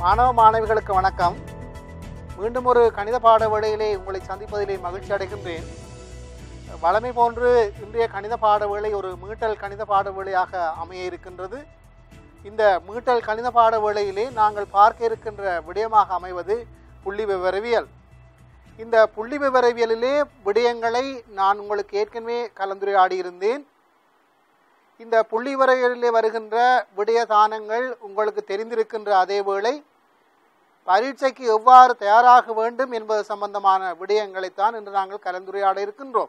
மாணவ மாணவிகளுக்கு வணக்கம் மீண்டும் ஒரு கணித பாட வேளையிலே உங்களை சந்திப்பதிலே மகிழ்ச்சி அடைகின்றேன் வழமை போன்று இன்றைய கணித பாட வேளை ஒரு மீட்டல் கணித பாட வேளையாக அமைய இருக்கின்றது இந்த மீட்டல் கணித பாட வேளையிலே நாங்கள் பார்க்க இருக்கின்ற விடயமாக அமைவது புள்ளி விவரவியல் இந்த புள்ளி விவரவியலிலே விடயங்களை நான் உங்களுக்கு ஏற்கனவே கலந்துரையாடி இருந்தேன் இந்த புள்ளி விவரவியலிலே வருகின்ற விடயதானங்கள் உங்களுக்கு தெரிந்திருக்கின்ற அதே வேளை பரீட்சைக்கு எவ்வாறு தயாராக வேண்டும் என்பது சம்பந்தமான விடயங்களைத்தான் இன்று நாங்கள் கலந்துரையாட இருக்கின்றோம்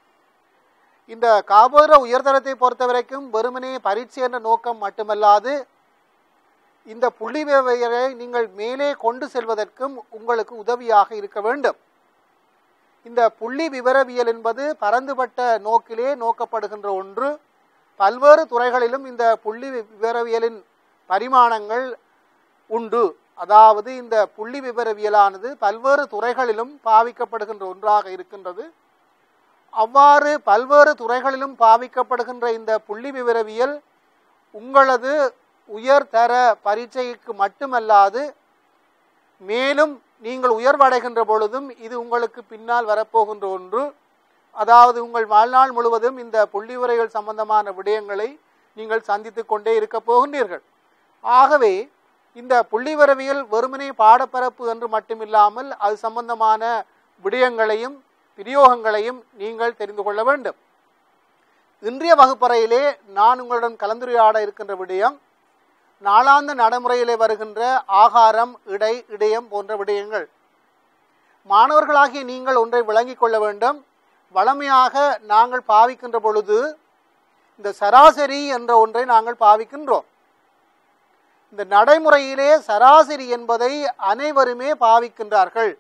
இந்த காபோதர உயர்தரத்தை பொறுத்த வரைக்கும் வெறுமனே பரீட்சை என்ற நோக்கம் மட்டுமல்லாது இந்த புள்ளி விவரங்களை நீங்கள் மேலே கொண்டு செல்வதற்கும் உங்களுக்கு உதவியாக இருக்க வேண்டும் இந்த புள்ளி விவரவியல் என்பது பரந்துபட்ட நோக்கிலே நோக்கப்படுகின்ற ஒன்று பல்வேறு துறைகளிலும் இந்த புள்ளி விவரவியலின் பரிமாணங்கள் உண்டு அதாவது இந்த புள்ளி விவரவியலானது பல்வேறு துறைகளிலும் பாவிக்கப்படுகின்ற ஒன்றாக இருக்கின்றது அவ்வாறு பல்வேறு துறைகளிலும் பாவிக்கப்படுகின்ற இந்த புள்ளி விவரவியல் உங்களது உயர்தர பரீட்சைக்கு மட்டுமல்லாது மேலும் நீங்கள் உயர்வடைகின்ற பொழுதும் இது உங்களுக்கு பின்னால் வரப்போகின்ற ஒன்று அதாவது உங்கள் வாழ்நாள் முழுவதும் இந்த புள்ளி உரைகள் சம்பந்தமான விடயங்களை நீங்கள் சந்தித்து கொண்டே இருக்க போகின்றீர்கள் ஆகவே இந்த புள்ளி விவரவியல் வெறுமனே பாடப்பரப்பு என்று மட்டுமில்லாமல் அது சம்பந்தமான விடயங்களையும் பிரயோகங்களையும் நீங்கள் தெரிந்து கொள்ள வேண்டும் இன்றைய வகுப்பறையிலே நான் உங்களுடன் கலந்துரையாட இருக்கின்ற விடயம் நாளாந்த நடைமுறையிலே வருகின்ற ஆகாரம் இடை இடையம் போன்ற விடயங்கள் மாணவர்களாகிய நீங்கள் ஒன்றை விளங்கிக் கொள்ள வேண்டும் வளமையாக நாங்கள் பாவிக்கின்ற பொழுது இந்த சராசரி என்ற ஒன்றை நாங்கள் பாவிக்கின்றோம் இந்த நடைமுறையிலே சராசரி என்பதை அனைவருமே பாவிக்கின்றார்கள்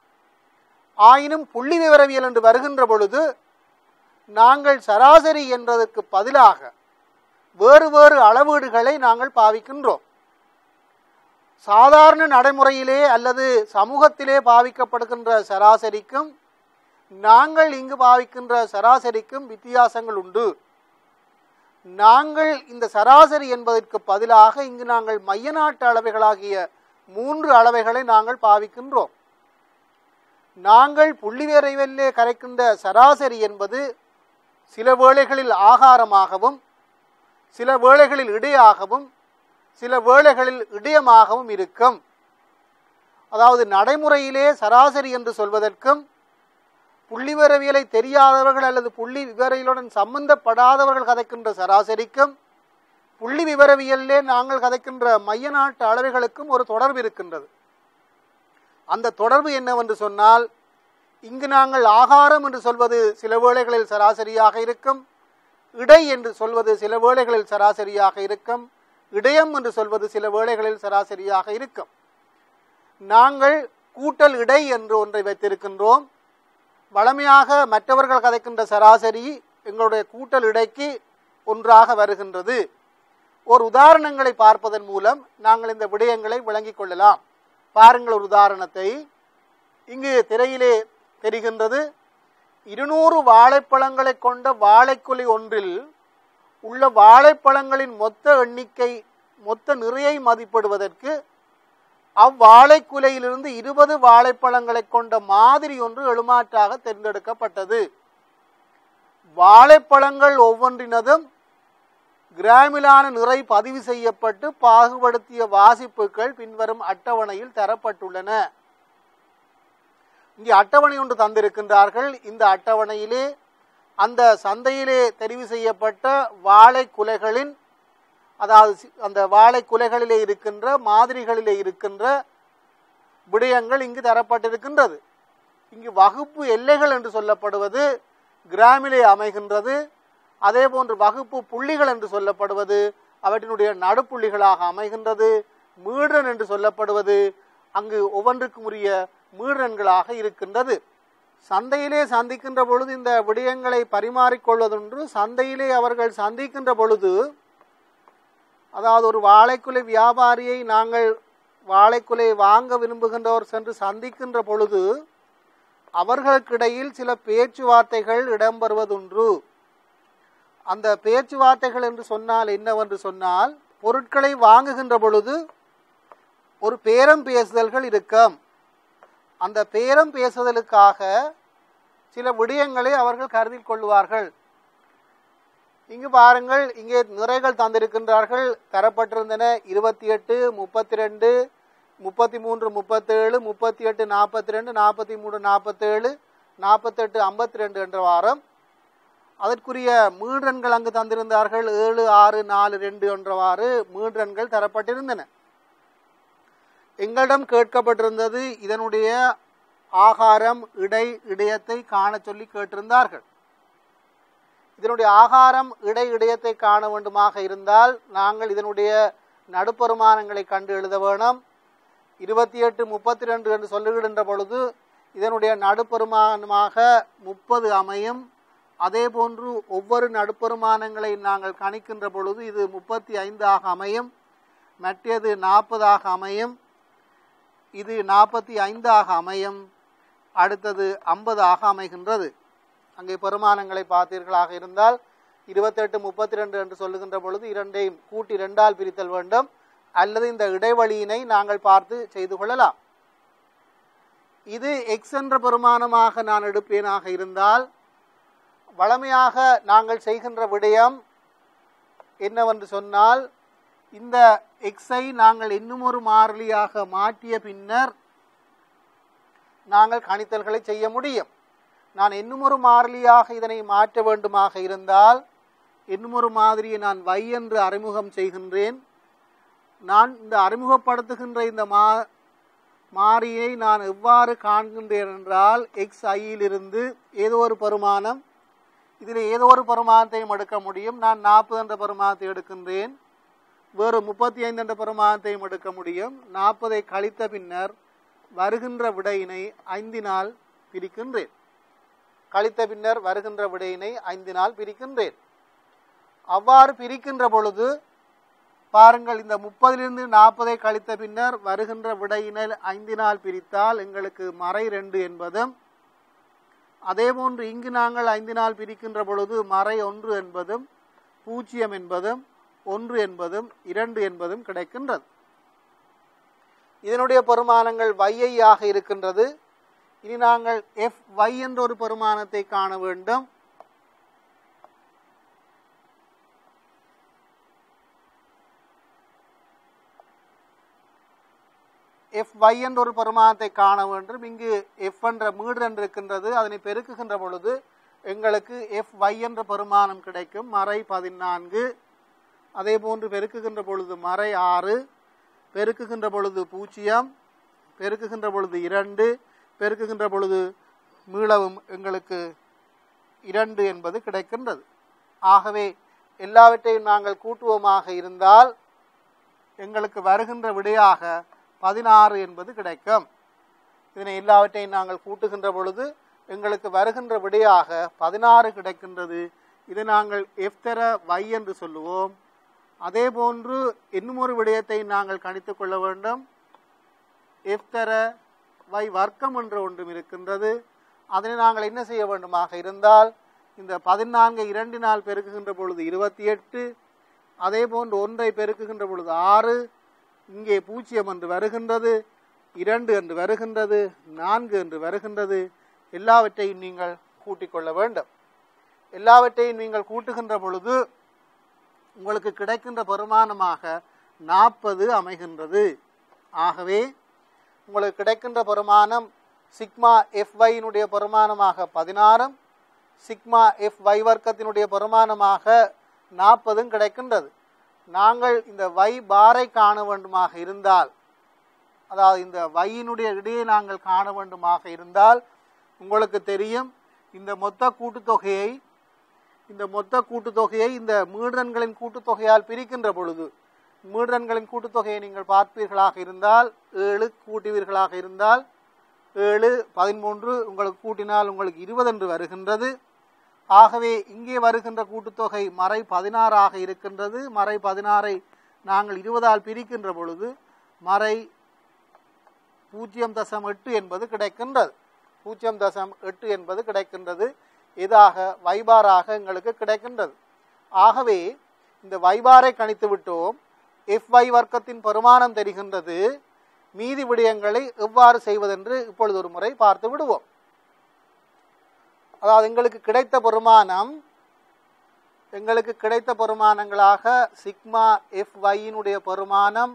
ஆயினும் புள்ளி விவரவியல் என்று வருகின்ற பொழுது நாங்கள் சராசரி என்பதற்கு பதிலாக வேறு வேறு அளவீடுகளை நாங்கள் பாவிக்கின்றோம் சாதாரண நடைமுறையிலே அல்லது சமூகத்திலே பாவிக்கப்படுகின்ற சராசரிக்கும் நாங்கள் இங்கு பாவிக்கின்ற சராசரிக்கும் வித்தியாசங்கள் உண்டு நாங்கள் இந்த சராசரி என்பதற்கு பதிலாக இங்கு நாங்கள் மைய நாட்டு அளவைகளாகிய மூன்று அளவைகளை நாங்கள் பாவிக்கின்றோம் நாங்கள் புள்ளி விரைவிலே கரைக்கின்ற சராசரி என்பது சில வேளைகளில் ஆகாரமாகவும் சில வேளைகளில் இடையாகவும் சில வேளைகளில் இடையமாகவும் இருக்கும் அதாவது நடைமுறையிலே சராசரி என்று சொல்வதற்கும் புள்ளி விவரவியலை தெரியாதவர்கள் அல்லது புள்ளி விவரவியலுடன் சம்பந்தப்படாதவர்கள் கதைக்கின்ற சராசரிக்கும் புள்ளி விவரவியலிலே நாங்கள் கதைக்கின்ற மைய நாட்டு அளவைகளுக்கும் ஒரு தொடர்பு இருக்கின்றது அந்த தொடர்பு என்னவென்று சொன்னால் இங்கு நாங்கள் ஆகாரம் என்று சொல்வது சில வேளைகளில் சராசரியாக இருக்கும் இடை என்று சொல்வது சில வேளைகளில் சராசரியாக இருக்கும் இடையம் என்று சொல்வது சில வேளைகளில் சராசரியாக இருக்கும் நாங்கள் கூட்டல் இடை என்று ஒன்றை வைத்திருக்கின்றோம் வளமையாக மற்றவர்கள் கதைக்கின்ற சராசரி எங்களுடைய கூட்டல் இடைக்கு ஒன்றாக வருகின்றது ஒரு உதாரணங்களை பார்ப்பதன் மூலம் நாங்கள் இந்த விடயங்களை விளங்கிக் கொள்ளலாம் பாருங்கள் ஒரு உதாரணத்தை இங்கு திரையிலே தெரிகின்றது இருநூறு வாழைப்பழங்களை கொண்ட வாழைக்குலை ஒன்றில் உள்ள வாழைப்பழங்களின் மொத்த எண்ணிக்கை மொத்த நிறையை மதிப்பிடுவதற்கு அவ்வாழைக்குலையிலிருந்து இருபது வாழைப்பழங்களை கொண்ட மாதிரி ஒன்று எழுமாற்றாக தேர்ந்தெடுக்கப்பட்டது வாழைப்பழங்கள் ஒவ்வொன்றினதும் கிராமிலான நிறை பதிவு செய்யப்பட்டு பாகுபடுத்திய வாசிப்புகள் பின்வரும் அட்டவணையில் தரப்பட்டுள்ளன இங்கே அட்டவணை ஒன்று தந்திருக்கின்றார்கள் இந்த அட்டவணையிலே அந்த சந்தையிலே தெரிவு செய்யப்பட்ட வாழை குலைகளின் அதாவது அந்த வாழை குலைகளிலே இருக்கின்ற மாதிரிகளிலே இருக்கின்ற விடயங்கள் இங்கு தரப்பட்டிருக்கின்றது இங்கு வகுப்பு எல்லைகள் என்று சொல்லப்படுவது கிராமிலே அமைகின்றது அதே போன்று வகுப்பு புள்ளிகள் என்று சொல்லப்படுவது அவற்றினுடைய நடுப்புள்ளிகளாக அமைகின்றது மீடன் என்று சொல்லப்படுவது அங்கு ஒவ்வொன்றுக்கும் உரிய மீடன்களாக இருக்கின்றது சந்தையிலே சந்திக்கின்ற பொழுது இந்த விடயங்களை பரிமாறிக்கொள்வதொன்று சந்தையிலே அவர்கள் சந்திக்கின்ற பொழுது அதாவது ஒரு வாழைக்குலை வியாபாரியை நாங்கள் வாழைக்குலை வாங்க விரும்புகின்றவர் சென்று சந்திக்கின்ற பொழுது அவர்களுக்கிடையில் சில பேச்சுவார்த்தைகள் இடம்பெறுவதுண்டு அந்த பேச்சுவார்த்தைகள் என்று சொன்னால் என்னவென்று சொன்னால் பொருட்களை வாங்குகின்ற பொழுது ஒரு பேரம் பேசுதல்கள் இருக்கும் அந்த பேரம் பேசுதலுக்காக சில விடயங்களை அவர்கள் கருதில் கொள்வார்கள் இங்கு பாருங்கள் இங்கே நிறைகள் தந்திருக்கின்றார்கள் தரப்பட்டிருந்தன இருபத்தி எட்டு முப்பத்தி ரெண்டு முப்பத்தி மூன்று முப்பத்தேழு முப்பத்தி எட்டு நாற்பத்தி ரெண்டு நாற்பத்தி மூணு நாற்பத்தேழு நாற்பத்தெட்டு ஐம்பத்தி ரெண்டு என்ற வாரம் அதற்குரிய மீன்றன்கள் அங்கு தந்திருந்தார்கள் ஏழு ஆறு நாலு ரெண்டு என்றவாறு மீன்றன்கள் தரப்பட்டிருந்தன எங்களிடம் கேட்கப்பட்டிருந்தது இதனுடைய ஆகாரம் இடை இடையத்தை காண சொல்லி கேட்டிருந்தார்கள் இதனுடைய ஆகாரம் இடை இடையத்தை காண வேண்டுமாக இருந்தால் நாங்கள் இதனுடைய நடுப்பெருமானங்களை கண்டு எழுத வேணும் இருபத்தி எட்டு முப்பத்தி ரெண்டு என்று சொல்லுகின்ற பொழுது இதனுடைய நடுப்பெருமானமாக முப்பது அமையும் அதே போன்று ஒவ்வொரு நடுப்பெருமானங்களை நாங்கள் கணிக்கின்ற பொழுது இது முப்பத்தி ஐந்தாக அமையும் மற்றது நாற்பதாக அமையும் இது நாற்பத்தி ஐந்தாக அமையும் அடுத்தது ஐம்பதாக அமைகின்றது அங்கே பெருமானங்களை பார்த்தீர்களாக இருந்தால் இருபத்தெட்டு முப்பத்தி ரெண்டு என்று சொல்லுகின்ற பொழுது இரண்டையும் கூட்டி ரெண்டால் பிரித்தல் வேண்டும் அல்லது இந்த இடைவெளியினை நாங்கள் பார்த்து செய்து கொள்ளலாம் இது எக்ஸ் என்ற பெருமானமாக நான் எடுப்பேனாக இருந்தால் வளமையாக நாங்கள் செய்கின்ற விடயம் என்னவென்று சொன்னால் இந்த எக்ஸை நாங்கள் இன்னும் ஒரு மாறிலியாக மாற்றிய பின்னர் நாங்கள் கணித்தல்களை செய்ய முடியும் நான் இன்னும் ஒரு மாறிலியாக இதனை மாற்ற வேண்டுமாக இருந்தால் இன்னும் ஒரு மாதிரியை நான் வை என்று அறிமுகம் செய்கின்றேன் நான் இந்த அறிமுகப்படுத்துகின்ற இந்த மா மாறியை நான் எவ்வாறு காண்கின்றேன் என்றால் எக்ஸ் ஐயிலிருந்து ஏதோ ஒரு பருமானம் இதில் ஏதோ ஒரு பருமானத்தையும் எடுக்க முடியும் நான் நாற்பது என்ற பருமானத்தை எடுக்கின்றேன் வேறு முப்பத்தி ஐந்து என்ற பருமானத்தையும் எடுக்க முடியும் நாற்பதை கழித்த பின்னர் வருகின்ற விடையினை ஐந்தினால் பிரிக்கின்றேன் கழித்த பின்னர் வருகின்ற விடையினை ஐந்தினால் பிரிக்கின்றேன் அவ்வாறு பிரிக்கின்ற பொழுது பாருங்கள் இந்த முப்பதிலிருந்து நாற்பதை கழித்த பின்னர் வருகின்ற விடையினை ஐந்தினால் பிரித்தால் எங்களுக்கு மறை ரெண்டு என்பதும் அதேபோன்று இங்கு நாங்கள் ஐந்தினால் பிரிக்கின்ற பொழுது மறை ஒன்று என்பதும் பூஜ்ஜியம் என்பதும் ஒன்று என்பதும் இரண்டு என்பதும் கிடைக்கின்றது இதனுடைய பெருமானங்கள் வையாக இருக்கின்றது இனி நாங்கள் எஃப் வை என்ற ஒரு பெருமானத்தை காண வேண்டும் எஃப் வை என்ற ஒரு பெருமானத்தை காண வேண்டும் இங்கு எஃப் என்ற மீடு என்று இருக்கின்றது அதனை பெருக்குகின்ற பொழுது எங்களுக்கு எஃப் வை என்ற பெருமானம் கிடைக்கும் மறை பதினான்கு அதே போன்று பெருக்குகின்ற பொழுது மறை ஆறு பெருக்குகின்ற பொழுது பூஜ்ஜியம் பெருக்குகின்ற பொழுது இரண்டு பெருக்குகின்ற பொழுது மீளவும் எங்களுக்கு இரண்டு என்பது கிடைக்கின்றது ஆகவே எல்லாவற்றையும் நாங்கள் கூட்டுவோமாக இருந்தால் எங்களுக்கு வருகின்ற விடையாக பதினாறு என்பது கிடைக்கும் இதனை எல்லாவற்றையும் நாங்கள் கூட்டுகின்ற பொழுது எங்களுக்கு வருகின்ற விடையாக பதினாறு கிடைக்கின்றது இதை நாங்கள் எஃப்தர வை என்று சொல்லுவோம் அதே போன்று இன்னும் ஒரு விடயத்தை நாங்கள் கணித்துக் கொள்ள வேண்டும் எஃப்தர வை வர்க்கம் என்ற ஒன்றும் இருக்கின்றது அதனை நாங்கள் என்ன செய்ய வேண்டுமாக இருந்தால் இந்த பதினான்கு இரண்டினால் பெருக்குகின்ற பொழுது இருபத்தி எட்டு அதே போன்று ஒன்றை பெருக்குகின்ற பொழுது ஆறு இங்கே பூஜ்ஜியம் என்று வருகின்றது இரண்டு என்று வருகின்றது நான்கு என்று வருகின்றது எல்லாவற்றையும் நீங்கள் கூட்டிக் கொள்ள வேண்டும் எல்லாவற்றையும் நீங்கள் கூட்டுகின்ற பொழுது உங்களுக்கு கிடைக்கின்ற பெருமானமாக நாற்பது அமைகின்றது ஆகவே உங்களுக்கு கிடைக்கின்ற பெருமானம் சிக்மா எஃப் வையினுடைய பெருமானமாக பதினாறும் சிக்மா எஃப் வை வர்க்கத்தினுடைய பெருமானமாக நாற்பதும் கிடைக்கின்றது நாங்கள் இந்த வை பாரை காண வேண்டுமாக இருந்தால் அதாவது இந்த வையினுடைய இடையே நாங்கள் காண வேண்டுமாக இருந்தால் உங்களுக்கு தெரியும் இந்த மொத்த கூட்டுத்தொகையை இந்த மொத்த கூட்டுத்தொகையை இந்த மீடன்களின் கூட்டுத்தொகையால் பிரிக்கின்ற பொழுது மீடன்களின் கூட்டுத்தொகையை நீங்கள் பார்ப்பீர்களாக இருந்தால் ஏழு கூட்டுவீர்களாக இருந்தால் ஏழு பதிமூன்று உங்களுக்கு கூட்டினால் உங்களுக்கு இருபது என்று வருகின்றது ஆகவே இங்கே வருகின்ற கூட்டுத்தொகை மறை பதினாறாக இருக்கின்றது மறை பதினாறை நாங்கள் இருபதால் பிரிக்கின்ற பொழுது மறை பூஜ்ஜியம் தசம் எட்டு என்பது கிடைக்கின்றது பூஜ்ஜியம் தசம் எட்டு என்பது கிடைக்கின்றது இதாக வைபாராக எங்களுக்கு கிடைக்கின்றது ஆகவே இந்த வைபாரை கணித்து விட்டோம் எஃப் வை வர்க்கத்தின் பெருமானம் தெரிகின்றது மீதி விடயங்களை எவ்வாறு செய்வதென்று இப்பொழுது ஒரு முறை பார்த்து விடுவோம் அதாவது எங்களுக்கு கிடைத்த பெருமானம் எங்களுக்கு கிடைத்த பெருமானங்களாக சிக்மா எஃப் ஒய்யினுடைய பெருமானம்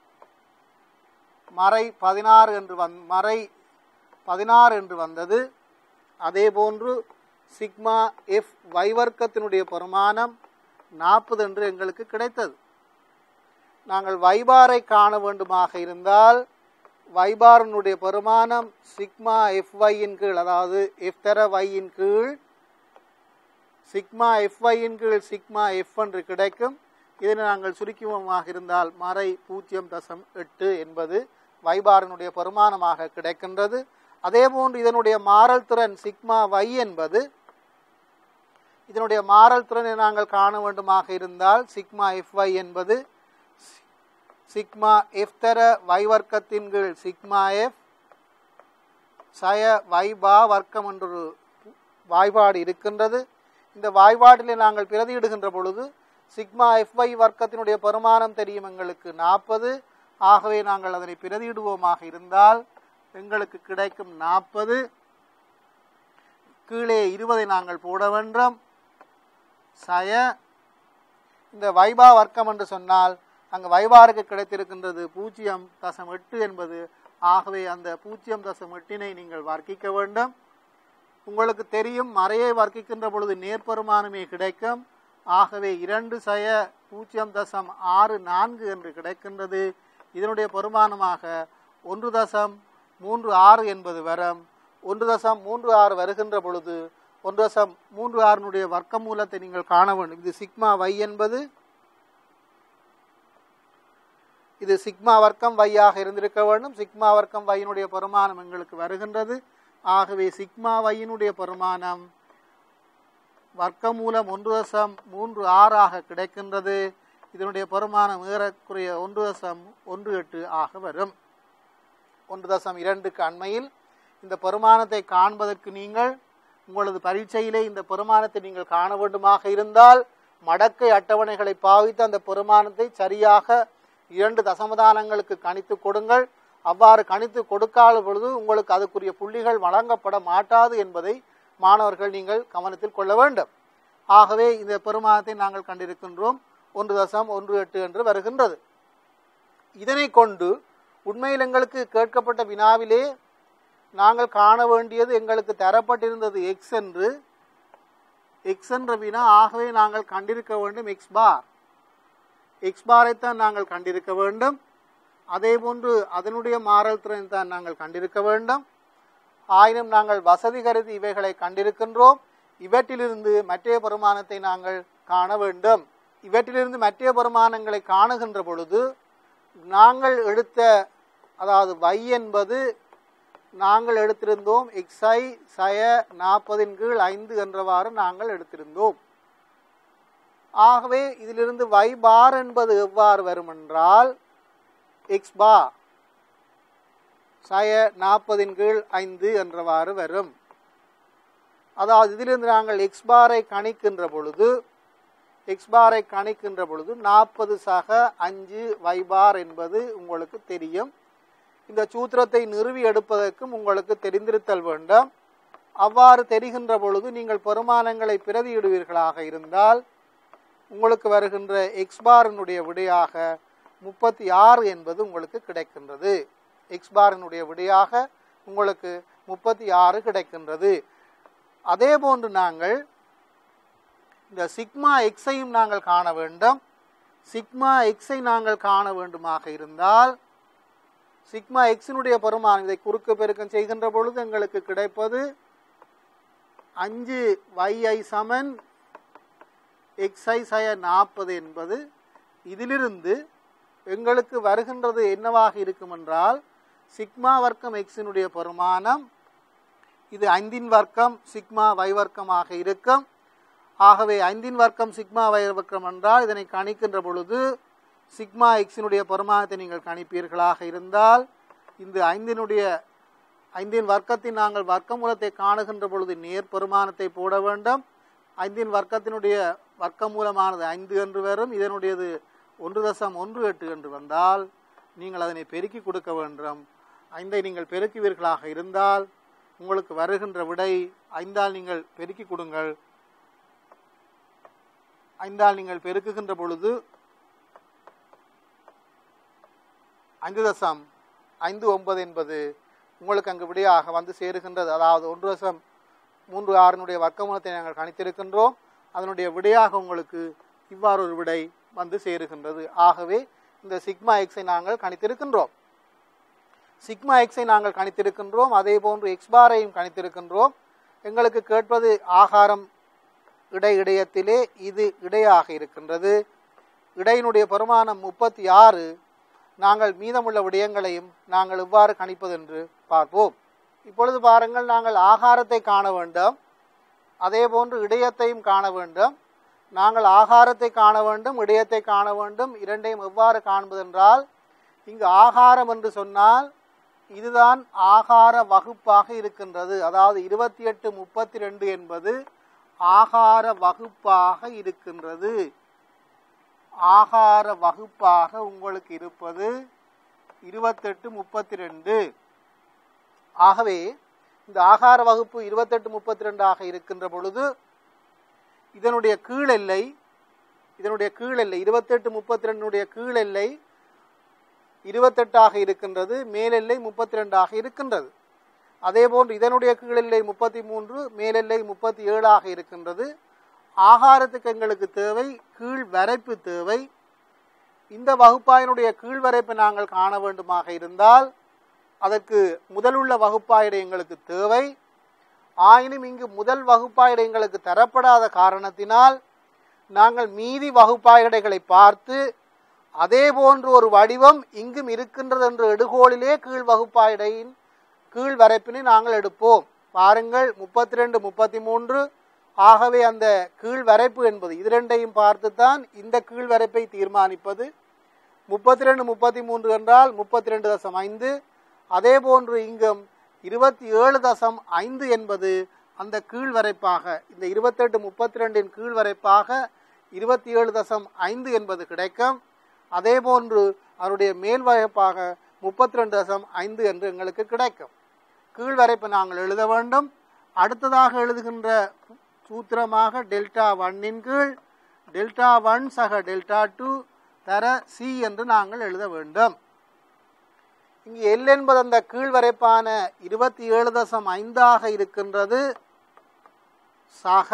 மறை பதினாறு என்று வந் மறை பதினாறு என்று வந்தது அதே போன்று சிக்மா எஃப் y வர்க்கத்தினுடைய பெருமானம் நாற்பது என்று எங்களுக்கு கிடைத்தது நாங்கள் வைபாரை காண வேண்டுமாக இருந்தால் வைபாரனுடைய பெருமானம் சிக்மா எஃப் ஒய்யின் கீழ் அதாவது எஃப் தர ஒய்யின் கீழ் சிக்மா எஃப் ஒய்யின் கீழ் சிக்மா எஃப் என்று கிடைக்கும் இதனை நாங்கள் சுருக்கிமமாக இருந்தால் மறை பூஜ்ஜியம் தசம் எட்டு என்பது வைபாரனுடைய பெருமானமாக கிடைக்கின்றது அதேபோன்று இதனுடைய மாறல் திறன் சிக்மா வை என்பது இதனுடைய மாறல் திறனை நாங்கள் காண வேண்டுமாக இருந்தால் சிக்மா எஃப் வை என்பது சிக்மா எஃப் தர வை வர்க்கத்தின் கீழ் சிக்மா எஃப் சய வை பா வர்க்கம் என்றொரு வாய்பாடு இருக்கின்றது இந்த வாய்பாட்டிலே நாங்கள் பிரதியிடுகின்ற பொழுது சிக்மா எஃப் வை வர்க்கத்தினுடைய பெருமானம் தெரியும் எங்களுக்கு நாற்பது ஆகவே நாங்கள் அதனை பிரதியிடுவோமாக இருந்தால் எங்களுக்கு கிடைக்கும் நாற்பது கீழே இருபதை நாங்கள் போட வேண்டும் சய இந்த வைபா வர்க்கம் என்று சொன்னால் அங்கு வைபாருக்கு கிடைத்திருக்கின்றது பூஜ்ஜியம் தசம் எட்டு என்பது ஆகவே அந்த பூஜ்ஜியம் தசம் எட்டினை நீங்கள் வர்க்கிக்க வேண்டும் உங்களுக்கு தெரியும் மறையை வர்க்கிக்கின்ற பொழுது நேர்பெருமானமே கிடைக்கும் ஆகவே இரண்டு சய பூஜ்ஜியம் தசம் ஆறு நான்கு என்று கிடைக்கின்றது இதனுடைய பெருமானமாக ஒன்று தசம் மூன்று ஆறு என்பது வரும் ஒன்று தசம் மூன்று ஆறு வருகின்ற பொழுது ஒன்று தசம் மூன்று ஆறினுடைய வர்க்க மூலத்தை நீங்கள் காண வேண்டும் இது சிக்மா வை என்பது இது சிக்மா வர்க்கம் வையாக இருந்திருக்க வேண்டும் சிக்மா வர்க்கம் வையினுடைய பெருமானம் எங்களுக்கு வருகின்றது ஆகவே சிக்மா வையினுடைய பெருமானம் வர்க்கமூலம் ஒன்று தசம் மூன்று ஆறாக கிடைக்கின்றது இதனுடைய பெருமானம் ஏறக்குறைய ஒன்று தசம் ஒன்று எட்டு ஆக வரும் ஒன்று தசம் இரண்டுக்கு அண்மையில் இந்த பெருமானத்தை காண்பதற்கு நீங்கள் உங்களது பரீட்சையிலே இந்த பெருமானத்தை நீங்கள் காண வேண்டுமாக இருந்தால் மடக்கை அட்டவணைகளை பாவித்து அந்த பெருமானத்தை சரியாக இரண்டு தசமதானங்களுக்கு கணித்து கொடுங்கள் அவ்வாறு கணித்து கொடுக்காத பொழுது உங்களுக்கு அதுக்குரிய புள்ளிகள் வழங்கப்பட மாட்டாது என்பதை மாணவர்கள் நீங்கள் கவனத்தில் கொள்ள வேண்டும் ஆகவே இந்த பெருமானத்தை நாங்கள் கண்டிருக்கின்றோம் ஒன்று தசம் ஒன்று எட்டு என்று வருகின்றது இதனை கொண்டு உண்மையில் எங்களுக்கு கேட்கப்பட்ட வினாவிலே நாங்கள் காண வேண்டியது எங்களுக்கு தரப்பட்டிருந்தது எக்ஸ் என்று எக்ஸ் என்ற வினா ஆகவே நாங்கள் கண்டிருக்க வேண்டும் எக்ஸ் பார் எக்ஸ் பாரைத்தான் நாங்கள் கண்டிருக்க வேண்டும் அதே போன்று அதனுடைய மாறல் திறனை தான் நாங்கள் கண்டிருக்க வேண்டும் ஆயினும் நாங்கள் வசதி கருதி இவைகளை கண்டிருக்கின்றோம் இவற்றிலிருந்து மற்ற பெருமானத்தை நாங்கள் காண வேண்டும் இவற்றிலிருந்து மற்ற பெருமானங்களை காணுகின்ற பொழுது நாங்கள் எடுத்த அதாவது வை என்பது நாங்கள் எடுத்திருந்தோம் எக்ஸை சய நாற்பதின் கீழ் ஐந்து என்றவாறு நாங்கள் எடுத்திருந்தோம் ஆகவே இதிலிருந்து வை பார் என்பது எவ்வாறு வரும் என்றால் எக்ஸ் பா சய நாற்பதின் கீழ் ஐந்து என்றவாறு வரும் அதாவது இதிலிருந்து நாங்கள் எக்ஸ் பாரை கணிக்கின்ற பொழுது எக்ஸ் பாரை கணிக்கின்ற பொழுது நாற்பது சக அஞ்சு வை பார் என்பது உங்களுக்கு தெரியும் இந்த சூத்திரத்தை நிறுவி எடுப்பதற்கும் உங்களுக்கு தெரிந்திருத்தல் வேண்டும் அவ்வாறு தெரிகின்ற பொழுது நீங்கள் பெருமானங்களை பிரதியிடுவீர்களாக இருந்தால் உங்களுக்கு வருகின்ற எக்ஸ் பாரினுடைய விடையாக முப்பத்தி ஆறு என்பது உங்களுக்கு கிடைக்கின்றது எக்ஸ் பாரினுடைய விடையாக உங்களுக்கு முப்பத்தி ஆறு கிடைக்கின்றது அதே போன்று நாங்கள் இந்த சிக்மா எக்ஸையும் நாங்கள் காண வேண்டும் சிக்மா எக்ஸை நாங்கள் காண வேண்டுமாக இருந்தால் சிக்மா எக்ஸினுடைய பெருமானம் இதை குறுக்கு பெருக்கம் செய்கின்ற பொழுது எங்களுக்கு கிடைப்பது அஞ்சு வைஐ சமன் எக்ஸை சய நாற்பது என்பது இதிலிருந்து எங்களுக்கு வருகின்றது என்னவாக இருக்கும் என்றால் சிக்மா வர்க்கம் எக்ஸினுடைய பெருமானம் இது ஐந்தின் வர்க்கம் சிக்மா வை வர்க்கமாக இருக்கும் ஆகவே ஐந்தின் வர்க்கம் சிக்மா வை வர்க்கம் என்றால் இதனை கணிக்கின்ற பொழுது சிக்மா எக்ஸினுடைய பெருமானத்தை நீங்கள் கணிப்பீர்களாக இருந்தால் இந்த ஐந்தினுடைய ஐந்தின் வர்க்கத்தின் நாங்கள் வர்க்கமூலத்தை காணுகின்ற பொழுது நேர் பெருமானத்தை போட வேண்டும் ஐந்தின் வர்க்கத்தினுடைய வர்க்கமூலமானது ஐந்து என்று வரும் இதனுடையது ஒன்று தசம் ஒன்று எட்டு என்று வந்தால் நீங்கள் அதனை பெருக்கி கொடுக்க வேண்டும் ஐந்தை நீங்கள் பெருக்குவீர்களாக இருந்தால் உங்களுக்கு வருகின்ற விடை ஐந்தால் நீங்கள் பெருக்கி கொடுங்கள் ஐந்தால் நீங்கள் பெருக்குகின்ற பொழுது ஐந்து தசம் ஐந்து ஒன்பது என்பது உங்களுக்கு அங்கு விடையாக வந்து சேருகின்றது அதாவது ஒன்று தசம் மூன்று ஆறினுடைய வர்க்கமூலத்தை நாங்கள் கணித்திருக்கின்றோம் அதனுடைய விடையாக உங்களுக்கு இவ்வாறு ஒரு விடை வந்து சேருகின்றது ஆகவே இந்த சிக்மா எக்ஸை நாங்கள் கணித்திருக்கின்றோம் சிக்மா எக்ஸை நாங்கள் கணித்திருக்கின்றோம் அதே போன்று எக்ஸ் பாரையும் கணித்திருக்கின்றோம் எங்களுக்கு கேட்பது ஆகாரம் இடை இடையத்திலே இது இடையாக இருக்கின்றது இடையினுடைய பெருமானம் முப்பத்தி ஆறு நாங்கள் மீதமுள்ள விடயங்களையும் நாங்கள் இவ்வாறு கணிப்பது என்று பார்ப்போம் இப்பொழுது பாருங்கள் நாங்கள் ஆகாரத்தை காண வேண்டும் அதே போன்று இடையத்தையும் காண வேண்டும் நாங்கள் ஆகாரத்தை காண வேண்டும் இடையத்தை காண வேண்டும் இரண்டையும் எவ்வாறு காண்பதென்றால் இங்கு ஆகாரம் என்று சொன்னால் இதுதான் ஆகார வகுப்பாக இருக்கின்றது அதாவது இருபத்தி எட்டு முப்பத்தி ரெண்டு என்பது ஆகார வகுப்பாக இருக்கின்றது ஆகார வகுப்பாக உங்களுக்கு இருப்பது இருபத்தெட்டு முப்பத்தி ரெண்டு ஆகவே இந்த ஆகார வகுப்பு இருபத்தெட்டு முப்பத்தி ரெண்டாக இருக்கின்ற பொழுது இதனுடைய கீழெல்லை இதனுடைய கீழெல்லை இருபத்தெட்டு முப்பத்தி ரெண்டுடைய கீழெல்லை இருபத்தெட்டாக இருக்கின்றது மேலெல்லை முப்பத்தி ரெண்டாக இருக்கின்றது அதே போன்று இதனுடைய கீழெல்லை முப்பத்தி மூன்று மேலெல்லை முப்பத்தி ஏழாக இருக்கின்றது ஆகாரத்துக்கு எங்களுக்கு தேவை கீழ் வரைப்பு தேவை இந்த வகுப்பாயினுடைய கீழ் வரைப்பை நாங்கள் காண வேண்டுமாக இருந்தால் அதற்கு முதலுள்ள வகுப்பாயிடை எங்களுக்கு தேவை ஆயினும் இங்கு முதல் வகுப்பாயிடை எங்களுக்கு தரப்படாத காரணத்தினால் நாங்கள் மீதி வகுப்பாயிடைகளை பார்த்து அதே போன்று ஒரு வடிவம் இங்கும் இருக்கின்றது என்ற எடுகோளிலே கீழ் வகுப்பாயிடையின் கீழ் வரைப்பினை நாங்கள் எடுப்போம் பாருங்கள் முப்பத்தி ரெண்டு முப்பத்தி மூன்று ஆகவே அந்த கீழ் வரைப்பு என்பது இது ரெண்டையும் பார்த்துத்தான் இந்த கீழ் வரைப்பை தீர்மானிப்பது முப்பத்தி ரெண்டு முப்பத்தி மூன்று என்றால் முப்பத்தி ரெண்டு தசம் ஐந்து அதே போன்று இங்கும் இருபத்தி ஏழு தசம் ஐந்து என்பது அந்த கீழ் வரைப்பாக இந்த இருபத்தெட்டு முப்பத்தி ரெண்டின் கீழ் வரைப்பாக இருபத்தி ஏழு தசம் ஐந்து என்பது கிடைக்கும் அதே போன்று அதனுடைய மேல் வரைப்பாக முப்பத்தி ரெண்டு தசம் ஐந்து என்று எங்களுக்கு கிடைக்கும் கீழ் வரைப்பை நாங்கள் எழுத வேண்டும் அடுத்ததாக எழுதுகின்ற சூத்திரமாக டெல்டா ஒன்னின் கீழ் டெல்டா ஒன் சக டெல்டா டூ தர சி என்று நாங்கள் எழுத வேண்டும் இங்கு எல் என்பது அந்த கீழ் வரைப்பான இருபத்தி ஏழு தசம் ஐந்தாக இருக்கின்றது சக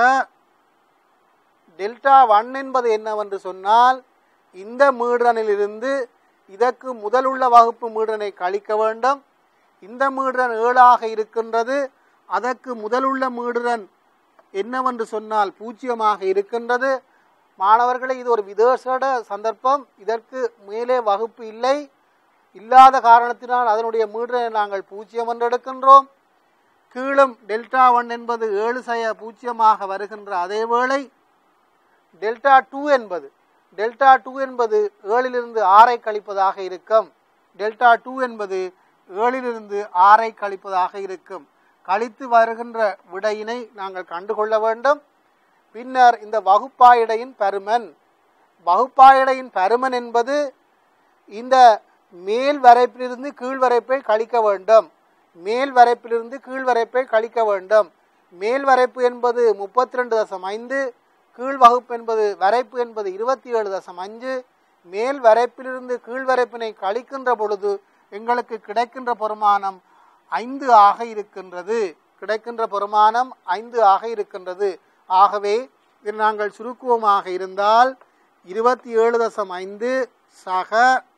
டெல்டா ஒன் என்பது என்னவென்று சொன்னால் இந்த மீடனிலிருந்து இதற்கு முதலுள்ள வகுப்பு மீடனை கழிக்க வேண்டும் இந்த மீடுரன் ஏழாக இருக்கின்றது அதற்கு முதலுள்ள மீடுரன் என்னவென்று சொன்னால் பூஜ்ஜியமாக இருக்கின்றது மாணவர்களே இது ஒரு விதேசட சந்தர்ப்பம் இதற்கு மேலே வகுப்பு இல்லை இல்லாத காரணத்தினால் அதனுடைய மீடுரனை நாங்கள் பூஜ்ஜியம் என்று எடுக்கின்றோம் கீழும் டெல்டா ஒன் என்பது ஏழு சய பூஜ்ஜியமாக வருகின்ற அதே வேளை டெல்டா டூ என்பது டெல்டா டூ என்பது ஏழிலிருந்து ஆறை கழிப்பதாக இருக்கும் டெல்டா டூ என்பது ஏழிலிருந்து ஆறை கழிப்பதாக இருக்கும் கழித்து வருகின்ற விடையினை நாங்கள் கண்டுகொள்ள வேண்டும் பின்னர் இந்த வகுப்பாயிடையின் பருமன் வகுப்பாயிடையின் பருமன் என்பது இந்த மேல் வரைப்பிலிருந்து கீழ் வரைப்பை கழிக்க வேண்டும் மேல் வரைப்பிலிருந்து கீழ் வரைப்பை கழிக்க வேண்டும் மேல் வரைப்பு என்பது முப்பத்தி ரெண்டு தசம் ஐந்து கீழ் வகுப்பு என்பது வரைப்பு என்பது இருபத்தி ஏழு தசம் அஞ்சு மேல் வரைப்பிலிருந்து கீழ் வரைப்பினை கழிக்கின்ற பொழுது எங்களுக்கு கிடைக்கின்ற பெருமானம் ஐந்து ஆக இருக்கின்றது கிடைக்கின்ற பெருமானம் ஐந்து ஆக இருக்கின்றது ஆகவே இது நாங்கள் சுருக்குவமாக இருந்தால் இருபத்தி ஏழு தசம் ஐந்து சக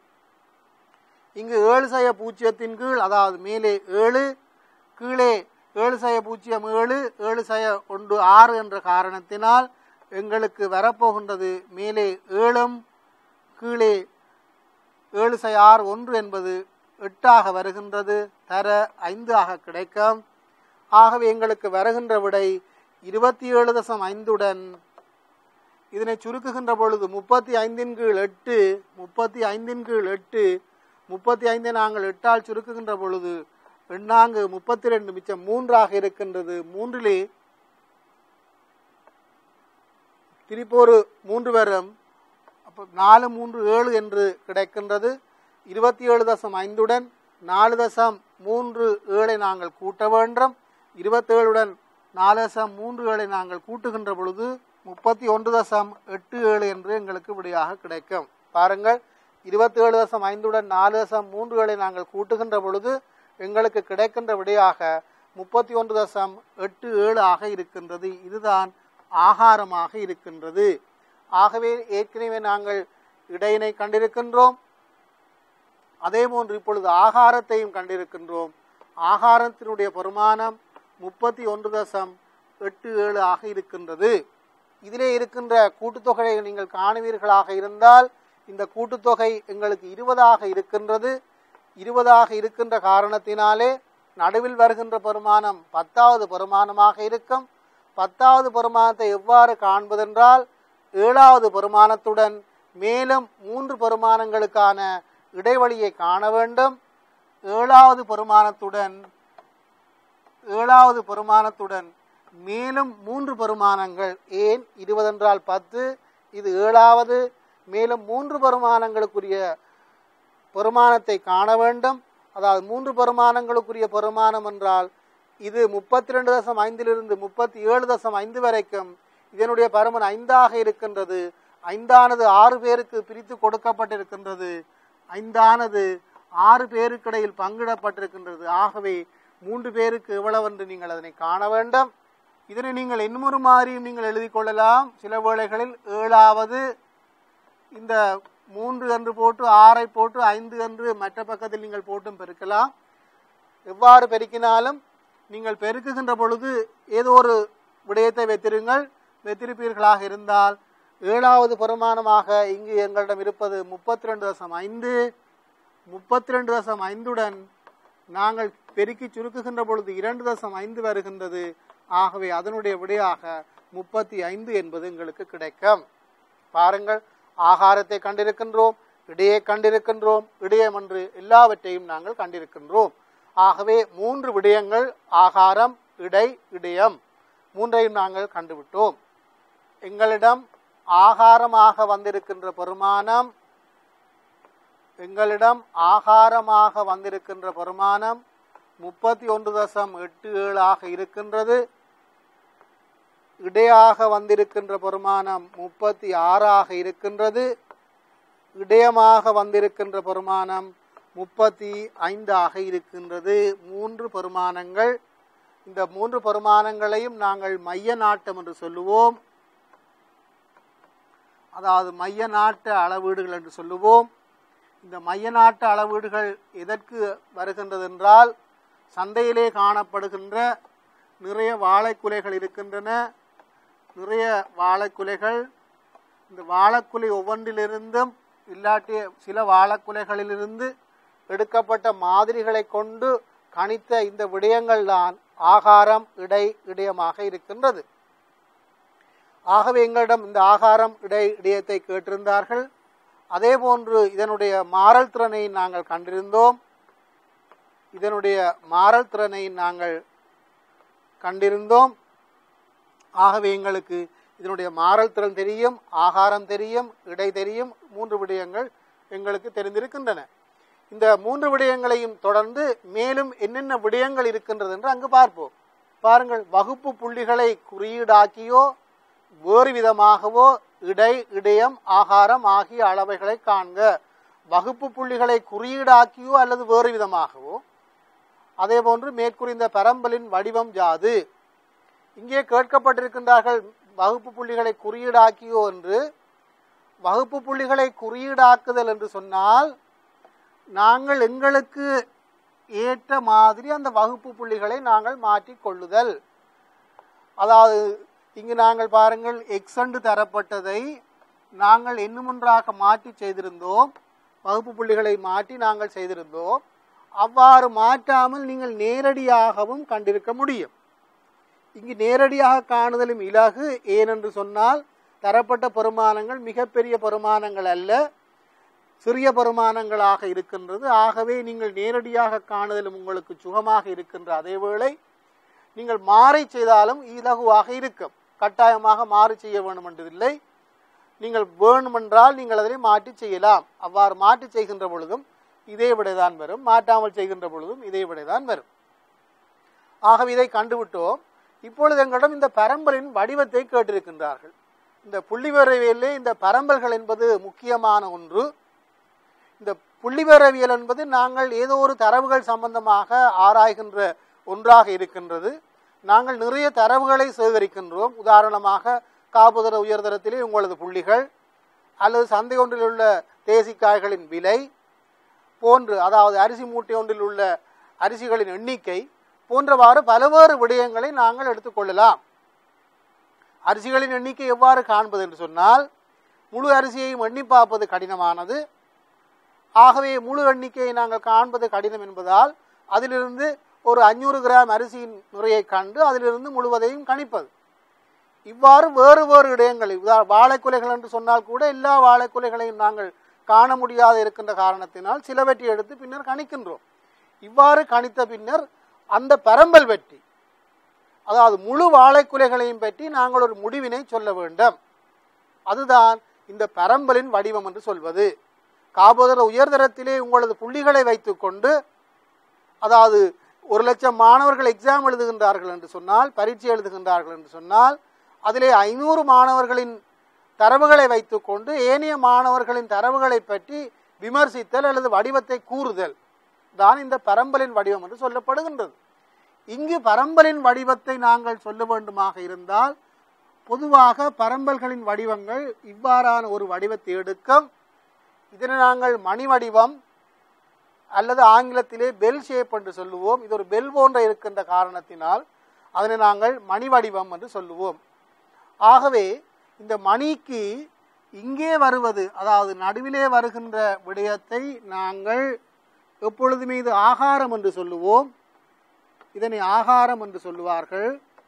இங்கு ஏழு சய பூஜ்ஜியத்தின் கீழ் அதாவது மேலே ஏழு கீழே ஏழு சய பூஜ்ஜியம் ஏழு ஏழு சய ஒன்று ஆறு என்ற காரணத்தினால் எங்களுக்கு வரப்போகின்றது மேலே ஏழும் கீழே ஏழு சய ஆறு ஒன்று என்பது எட்டாக வருகின்றது தர ஐந்து ஆக கிடைக்கும் ஆகவே எங்களுக்கு வருகின்ற விடை இருபத்தி ஏழு தசம் ஐந்துடன் இதனை சுருக்குகின்ற பொழுது முப்பத்தி ஐந்தின் கீழ் எட்டு முப்பத்தி ஐந்தின் கீழ் எட்டு முப்பத்தி ஐந்தை நாங்கள் எட்டால் சுருக்குகின்ற பொழுது எண்ணாங்கு முப்பத்தி ரெண்டு மிச்சம் மூன்றாக இருக்கின்றது மூன்றிலே திருப்பி ஒரு மூன்று வரும் அப்போ நாலு மூன்று ஏழு என்று கிடைக்கின்றது இருபத்தி ஏழு தசம் ஐந்துடன் நாலு தசம் மூன்று ஏழை நாங்கள் கூட்ட வேண்டும் இருபத்தேழுடன் நாலு தசம் மூன்று ஏழை நாங்கள் கூட்டுகின்ற பொழுது முப்பத்தி ஒன்று தசம் எட்டு ஏழு என்று எங்களுக்கு விடையாக கிடைக்கும் பாருங்கள் இருபத்தி ஏழு தசம் ஐந்துடன் நாலு தசம் மூன்று ஏழை நாங்கள் கூட்டுகின்ற பொழுது எங்களுக்கு கிடைக்கின்ற விடையாக முப்பத்தி ஒன்று தசம் எட்டு ஏழு ஆக இருக்கின்றது இதுதான் ஆகாரமாக இருக்கின்றது ஆகவே ஏற்கனவே நாங்கள் இடையினை கண்டிருக்கின்றோம் அதே போன்று இப்பொழுது ஆகாரத்தையும் கண்டிருக்கின்றோம் ஆகாரத்தினுடைய பெருமானம் முப்பத்தி ஒன்று தசம் எட்டு ஏழு ஆக இருக்கின்றது இதிலே இருக்கின்ற கூட்டுத்தொகையை நீங்கள் காணுவீர்களாக இருந்தால் இந்த கூட்டுத்தொகை எங்களுக்கு இருபதாக இருக்கின்றது இருபதாக இருக்கின்ற காரணத்தினாலே நடுவில் வருகின்ற பெருமானம் பத்தாவது பெருமானமாக இருக்கும் பத்தாவது பெருமானத்தை எவ்வாறு காண்பதென்றால் ஏழாவது பெருமானத்துடன் மேலும் மூன்று பெருமானங்களுக்கான இடைவெளியை காண வேண்டும் ஏழாவது பெருமானத்துடன் ஏழாவது பெருமானத்துடன் மேலும் மூன்று பெருமானங்கள் ஏன் இருபதென்றால் பத்து இது ஏழாவது மேலும் மூன்று பெருமானங்களுக்குரிய பெருமானத்தை காண வேண்டும் அதாவது மூன்று பெருமானங்களுக்குரிய பெருமானம் என்றால் இது முப்பத்தி ரெண்டு தசம் ஐந்திலிருந்து முப்பத்தி ஏழு தசம் ஐந்து வரைக்கும் இதனுடைய பருமன் ஐந்தாக இருக்கின்றது ஐந்தானது ஆறு பேருக்கு பிரித்து கொடுக்கப்பட்டிருக்கின்றது ஐந்தானது ஆறு பேருக்கிடையில் பங்கிடப்பட்டிருக்கின்றது ஆகவே மூன்று பேருக்கு எவ்வளவென்று நீங்கள் அதனை காண வேண்டும் இதனை நீங்கள் இன்னொரு மாதிரியும் நீங்கள் எழுதி கொள்ளலாம் சில வேளைகளில் ஏழாவது இந்த மூன்று என்று போட்டு ஆறை போட்டு ஐந்து என்று மற்ற பக்கத்தில் நீங்கள் போட்டும் பெருக்கலாம் எவ்வாறு பெருக்கினாலும் நீங்கள் பெருக்குகின்ற பொழுது ஏதோ ஒரு விடயத்தை வைத்திருங்கள் வைத்திருப்பீர்களாக இருந்தால் ஏழாவது பெருமானமாக இங்கு எங்களிடம் இருப்பது முப்பத்தி ரெண்டு தசம் ஐந்து முப்பத்தி ரெண்டு தசம் ஐந்துடன் நாங்கள் பெருக்கி சுருக்குகின்ற பொழுது இரண்டு தசம் ஐந்து வருகின்றது ஆகவே அதனுடைய விடையாக முப்பத்தி ஐந்து என்பது எங்களுக்கு கிடைக்கும் பாருங்கள் ஆகாரத்தை கண்டிருக்கின்றோம் இடையே கண்டிருக்கின்றோம் இடையம் என்று எல்லாவற்றையும் நாங்கள் கண்டிருக்கின்றோம் ஆகவே மூன்று விடயங்கள் ஆகாரம் இடை இடையம் மூன்றையும் நாங்கள் கண்டுவிட்டோம் எங்களிடம் ஆகாரமாக வந்திருக்கின்ற பெருமானம் எங்களிடம் ஆகாரமாக வந்திருக்கின்ற பெருமானம் முப்பத்தி ஒன்று தசம் எட்டு ஏழாக இருக்கின்றது இடையாக வந்திருக்கின்ற பெருமானம் முப்பத்தி ஆறாக இருக்கின்றது இடையமாக வந்திருக்கின்ற பெருமானம் முப்பத்தி ஐந்தாக இருக்கின்றது மூன்று பெருமானங்கள் இந்த மூன்று பெருமானங்களையும் நாங்கள் மைய நாட்டம் என்று சொல்லுவோம் அதாவது மைய நாட்டு அளவீடுகள் என்று சொல்லுவோம் இந்த மைய நாட்டு அளவீடுகள் எதற்கு வருகின்றது என்றால் சந்தையிலே காணப்படுகின்ற நிறைய வாழைக்குலைகள் இருக்கின்றன நிறைய வாழைக்குலைகள் இந்த வாழைக்குலை ஒவ்வொன்றிலிருந்தும் இல்லாட்டி சில வாழைக்குலைகளிலிருந்து எடுக்கப்பட்ட மாதிரிகளை கொண்டு கணித்த இந்த விடயங்கள் தான் ஆகாரம் இடை இடையமாக இருக்கின்றது ஆகவே எங்களிடம் இந்த ஆகாரம் இடை இடையத்தை கேட்டிருந்தார்கள் அதே போன்று இதனுடைய மாறல் திறனை நாங்கள் கண்டிருந்தோம் இதனுடைய மாறல் திறனை நாங்கள் கண்டிருந்தோம் ஆகவே எங்களுக்கு இதனுடைய மாறல் திறன் தெரியும் ஆகாரம் தெரியும் இடை தெரியும் மூன்று விடயங்கள் எங்களுக்கு தெரிந்திருக்கின்றன இந்த மூன்று விடயங்களையும் தொடர்ந்து மேலும் என்னென்ன விடயங்கள் இருக்கின்றது என்று அங்கு பார்ப்போம் பாருங்கள் வகுப்பு புள்ளிகளை குறியீடாக்கியோ வேறு விதமாகவோ இடை இடையம் ஆகாரம் ஆகிய அளவைகளை காண்க வகுப்பு புள்ளிகளை குறியீடாக்கியோ அல்லது வேறு விதமாகவோ அதே போன்று மேற்குறிந்த பரம்பலின் வடிவம் யாது இங்கே கேட்கப்பட்டிருக்கின்றார்கள் வகுப்பு புள்ளிகளை குறியீடாக்கியோ என்று வகுப்பு புள்ளிகளை குறியீடாக்குதல் என்று சொன்னால் நாங்கள் எங்களுக்கு ஏற்ற மாதிரி அந்த வகுப்பு புள்ளிகளை நாங்கள் மாற்றிக் கொள்ளுதல் அதாவது இங்கு நாங்கள் பாருங்கள் எக்ஸண்டு தரப்பட்டதை நாங்கள் இன்னுமொன்றாக மாற்றி செய்திருந்தோம் வகுப்பு புள்ளிகளை மாற்றி நாங்கள் செய்திருந்தோம் அவ்வாறு மாற்றாமல் நீங்கள் நேரடியாகவும் கண்டிருக்க முடியும் இங்கு நேரடியாக காணுதலும் இலகு ஏனென்று சொன்னால் தரப்பட்ட பெருமானங்கள் மிகப்பெரிய பெருமானங்கள் அல்ல சிறிய பெருமானங்களாக இருக்கின்றது ஆகவே நீங்கள் நேரடியாக காணுதலும் உங்களுக்கு சுகமாக இருக்கின்ற அதேவேளை நீங்கள் மாறி செய்தாலும் இலகுவாக இருக்கும் கட்டாயமாக மாறி செய்ய வேண்டும் என்றதில்லை நீங்கள் வேணுமென்றால் நீங்கள் அதனை மாற்றி செய்யலாம் அவ்வாறு மாற்றி செய்கின்ற பொழுதும் இதே விடைதான் வரும் மாற்றாமல் செய்கின்ற பொழுதும் இதே விடைதான் வரும் ஆகவே இதை கண்டுவிட்டோம் இப்பொழுது எங்களிடம் இந்த பரம்பலின் வடிவத்தை கேட்டிருக்கின்றார்கள் இந்த புள்ளிவிவரவியலே இந்த பரம்பல்கள் என்பது முக்கியமான ஒன்று இந்த புள்ளிவிவரவியல் என்பது நாங்கள் ஏதோ ஒரு தரவுகள் சம்பந்தமாக ஆராய்கின்ற ஒன்றாக இருக்கின்றது நாங்கள் நிறைய தரவுகளை சேகரிக்கின்றோம் உதாரணமாக காப்புதர உயர்தரத்திலே உங்களது புள்ளிகள் அல்லது சந்தை ஒன்றில் உள்ள தேசிக்காய்களின் விலை போன்று அதாவது அரிசி மூட்டை ஒன்றில் உள்ள அரிசிகளின் எண்ணிக்கை போன்றவாறு பலவேறு விடயங்களை நாங்கள் எடுத்துக்கொள்ளலாம் அரிசிகளின் எண்ணிக்கை எவ்வாறு காண்பது என்று சொன்னால் முழு அரிசியையும் எண்ணி பார்ப்பது கடினமானது ஆகவே முழு எண்ணிக்கையை நாங்கள் காண்பது கடினம் என்பதால் அதிலிருந்து ஒரு அஞ்சூறு கிராம் அரிசியின் நுரையை கண்டு அதிலிருந்து முழுவதையும் கணிப்பது இவ்வாறு வேறு வேறு இடங்களில் உதா வாழைக்குலைகள் என்று சொன்னால் கூட எல்லா வாழைக்குலைகளையும் நாங்கள் காண முடியாது இருக்கின்ற காரணத்தினால் சிலவற்றை எடுத்து பின்னர் கணிக்கின்றோம் இவ்வாறு கணித்த பின்னர் அந்த பரம்பல் வெற்றி அதாவது முழு வாழைக்குலைகளையும் பற்றி நாங்கள் ஒரு முடிவினை சொல்ல வேண்டும் அதுதான் இந்த பரம்பலின் வடிவம் என்று சொல்வது காபோதர உயர்தரத்திலே உங்களது புள்ளிகளை வைத்துக்கொண்டு அதாவது ஒரு லட்சம் மாணவர்கள் எக்ஸாம் எழுதுகின்றார்கள் என்று சொன்னால் பரீட்சை எழுதுகின்றார்கள் என்று சொன்னால் அதிலே ஐநூறு மாணவர்களின் தரவுகளை வைத்துக்கொண்டு ஏனைய மாணவர்களின் தரவுகளை பற்றி விமர்சித்தல் அல்லது வடிவத்தை கூறுதல் தான் இந்த பரம்பலின் வடிவம் என்று சொல்லப்படுகின்றது இங்கு பரம்பலின் வடிவத்தை நாங்கள் சொல்ல வேண்டுமாக இருந்தால் பொதுவாக பரம்பல்களின் வடிவங்கள் இவ்வாறான ஒரு வடிவத்தை எடுக்கும் இதனை நாங்கள் மணி வடிவம் அல்லது ஆங்கிலத்திலே பெல் ஷேப் என்று சொல்லுவோம் இது ஒரு பெல் போன்ற இருக்கின்ற காரணத்தினால் அதனை நாங்கள் மணி வடிவம் என்று சொல்லுவோம் ஆகவே இந்த மணிக்கு இங்கே வருவது அதாவது நடுவிலே வருகின்ற விடயத்தை நாங்கள் எப்பொழுதுமே இது ஆகாரம் என்று சொல்லுவோம் இதனை ஆகாரம் என்று சொல்லுவார்கள்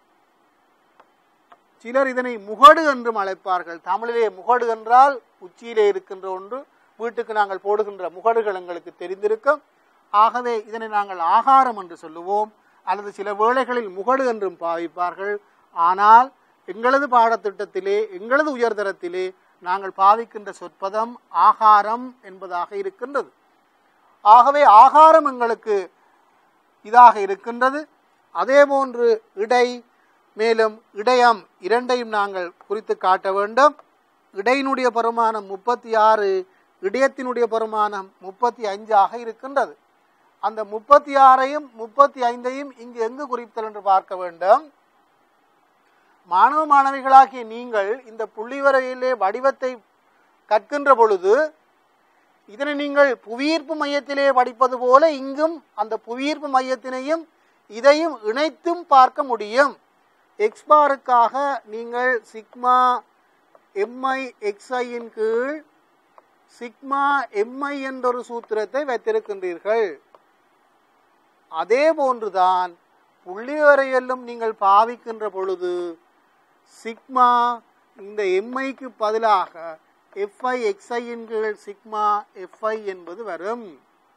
சிலர் இதனை முகடு என்றும் அழைப்பார்கள் தமிழிலே முகடு என்றால் உச்சியிலே இருக்கின்ற ஒன்று வீட்டுக்கு நாங்கள் போடுகின்ற முகடுகள் எங்களுக்கு தெரிந்திருக்கும் ஆகவே இதனை நாங்கள் ஆகாரம் என்று சொல்லுவோம் அல்லது சில வேளைகளில் முகடு என்றும் பாவிப்பார்கள் ஆனால் எங்களது பாடத்திட்டத்திலே எங்களது உயர்தரத்திலே நாங்கள் பாவிக்கின்ற சொற்பதம் ஆகாரம் என்பதாக இருக்கின்றது ஆகவே ஆகாரம் எங்களுக்கு இதாக இருக்கின்றது அதே போன்று இடை மேலும் இடையம் இரண்டையும் நாங்கள் குறித்து காட்ட வேண்டும் இடையினுடைய பருமானம் முப்பத்தி ஆறு இடையத்தினுடைய பருமானம் முப்பத்தி அஞ்சாக இருக்கின்றது அந்த முப்பத்தி ஆறையும் முப்பத்தி ஐந்தையும் இங்கு எங்கு குறித்தல் என்று பார்க்க வேண்டும் மாணவ மாணவிகளாகிய நீங்கள் இந்த புள்ளிவரையிலே வடிவத்தை கற்கின்ற பொழுது இதனை நீங்கள் புவியீர்ப்பு மையத்திலே படிப்பது போல இங்கும் அந்த புவியீர்ப்பு மையத்தினையும் இதையும் இணைத்தும் பார்க்க முடியும் எக்ஸ் பாருக்காக நீங்கள் சிக்மா எம்ஐ எக்ஸ்ஐயின் கீழ் சிக்மா எம்ஐ என்ற ஒரு சூத்திரத்தை வைத்திருக்கின்றீர்கள் அதே போன்றுதான் புள்ளிவரையிலும் நீங்கள் பாவிக்கின்ற பொழுது சிக்மா இந்த எம்ஐக்கு பதிலாக எஃப்ஐ எக்ஸ்ஐயின் கீழ் சிக்மா எஃப்ஐ என்பது வரும்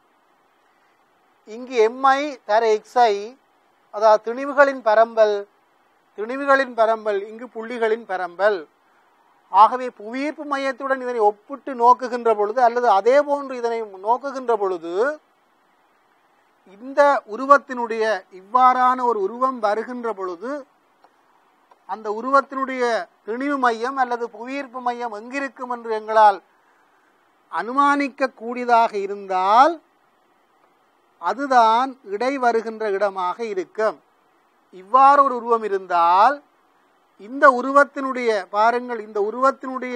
இங்கு எம்ஐ தர எக்ஸ்ஐ அதாவது திணிவுகளின் பரம்பல் திணிவுகளின் பரம்பல் இங்கு புள்ளிகளின் பரம்பல் ஆகவே புவியீர்ப்பு மையத்துடன் இதனை ஒப்பிட்டு நோக்குகின்ற பொழுது அல்லது அதே போன்று இதனை நோக்குகின்ற பொழுது இந்த உருவத்தினுடைய இவ்வாறான ஒரு உருவம் வருகின்ற பொழுது அந்த உருவத்தினுடைய திணிவு மையம் அல்லது புவியீர்ப்பு மையம் எங்கிருக்கும் என்று எங்களால் அனுமானிக்க கூடியதாக இருந்தால் அதுதான் இடை வருகின்ற இடமாக இருக்கும் இவ்வாறு ஒரு உருவம் இருந்தால் இந்த உருவத்தினுடைய பாருங்கள் இந்த உருவத்தினுடைய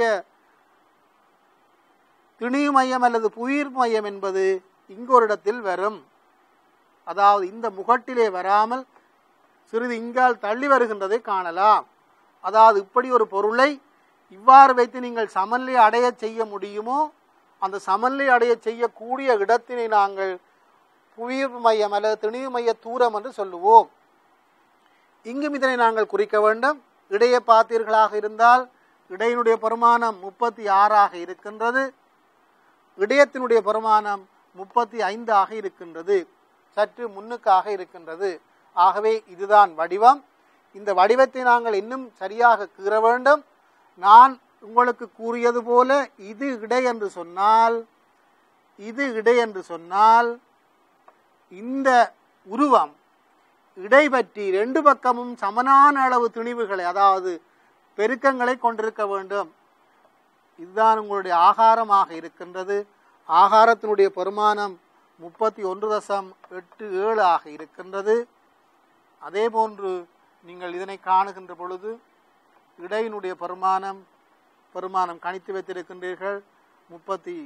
திணிவு மையம் அல்லது புவியீர்ப்பு மையம் என்பது இங்கு ஒரு இடத்தில் வரும் அதாவது இந்த முகட்டிலே வராமல் சிறிது இங்கால் தள்ளி வருகின்றதை காணலாம் அதாவது இப்படி ஒரு பொருளை இவ்வாறு வைத்து நீங்கள் சமநிலை அடைய செய்ய முடியுமோ அந்த சமநிலை அடைய செய்யக்கூடிய இடத்தினை நாங்கள் புவியீர்ப்பு மையம் அல்லது திணிவு மைய தூரம் என்று சொல்லுவோம் இங்கும் இதனை நாங்கள் குறிக்க வேண்டும் இடையே பார்த்தீர்களாக இருந்தால் இடையினுடைய பெருமானம் முப்பத்தி ஆறாக இருக்கின்றது இடையத்தினுடைய பெருமானம் முப்பத்தி ஐந்தாக இருக்கின்றது சற்று முன்னுக்காக இருக்கின்றது ஆகவே இதுதான் வடிவம் இந்த வடிவத்தை நாங்கள் இன்னும் சரியாக கீற வேண்டும் நான் உங்களுக்கு கூறியது போல இது இடை என்று சொன்னால் இது இடை என்று சொன்னால் இந்த உருவம் இடை பற்றி ரெண்டு பக்கமும் சமனான அளவு திணிவுகளை அதாவது பெருக்கங்களை கொண்டிருக்க வேண்டும் இதுதான் உங்களுடைய ஆகாரமாக இருக்கின்றது ஆகாரத்தினுடைய பெருமானம் முப்பத்தி ஒன்று தசம் எட்டு ஏழு ஆக இருக்கின்றது அதே போன்று நீங்கள் இதனை காணுகின்ற பொழுது இடையினுடைய பெருமானம் பெருமானம் கணித்து வைத்திருக்கின்றீர்கள் முப்பத்தி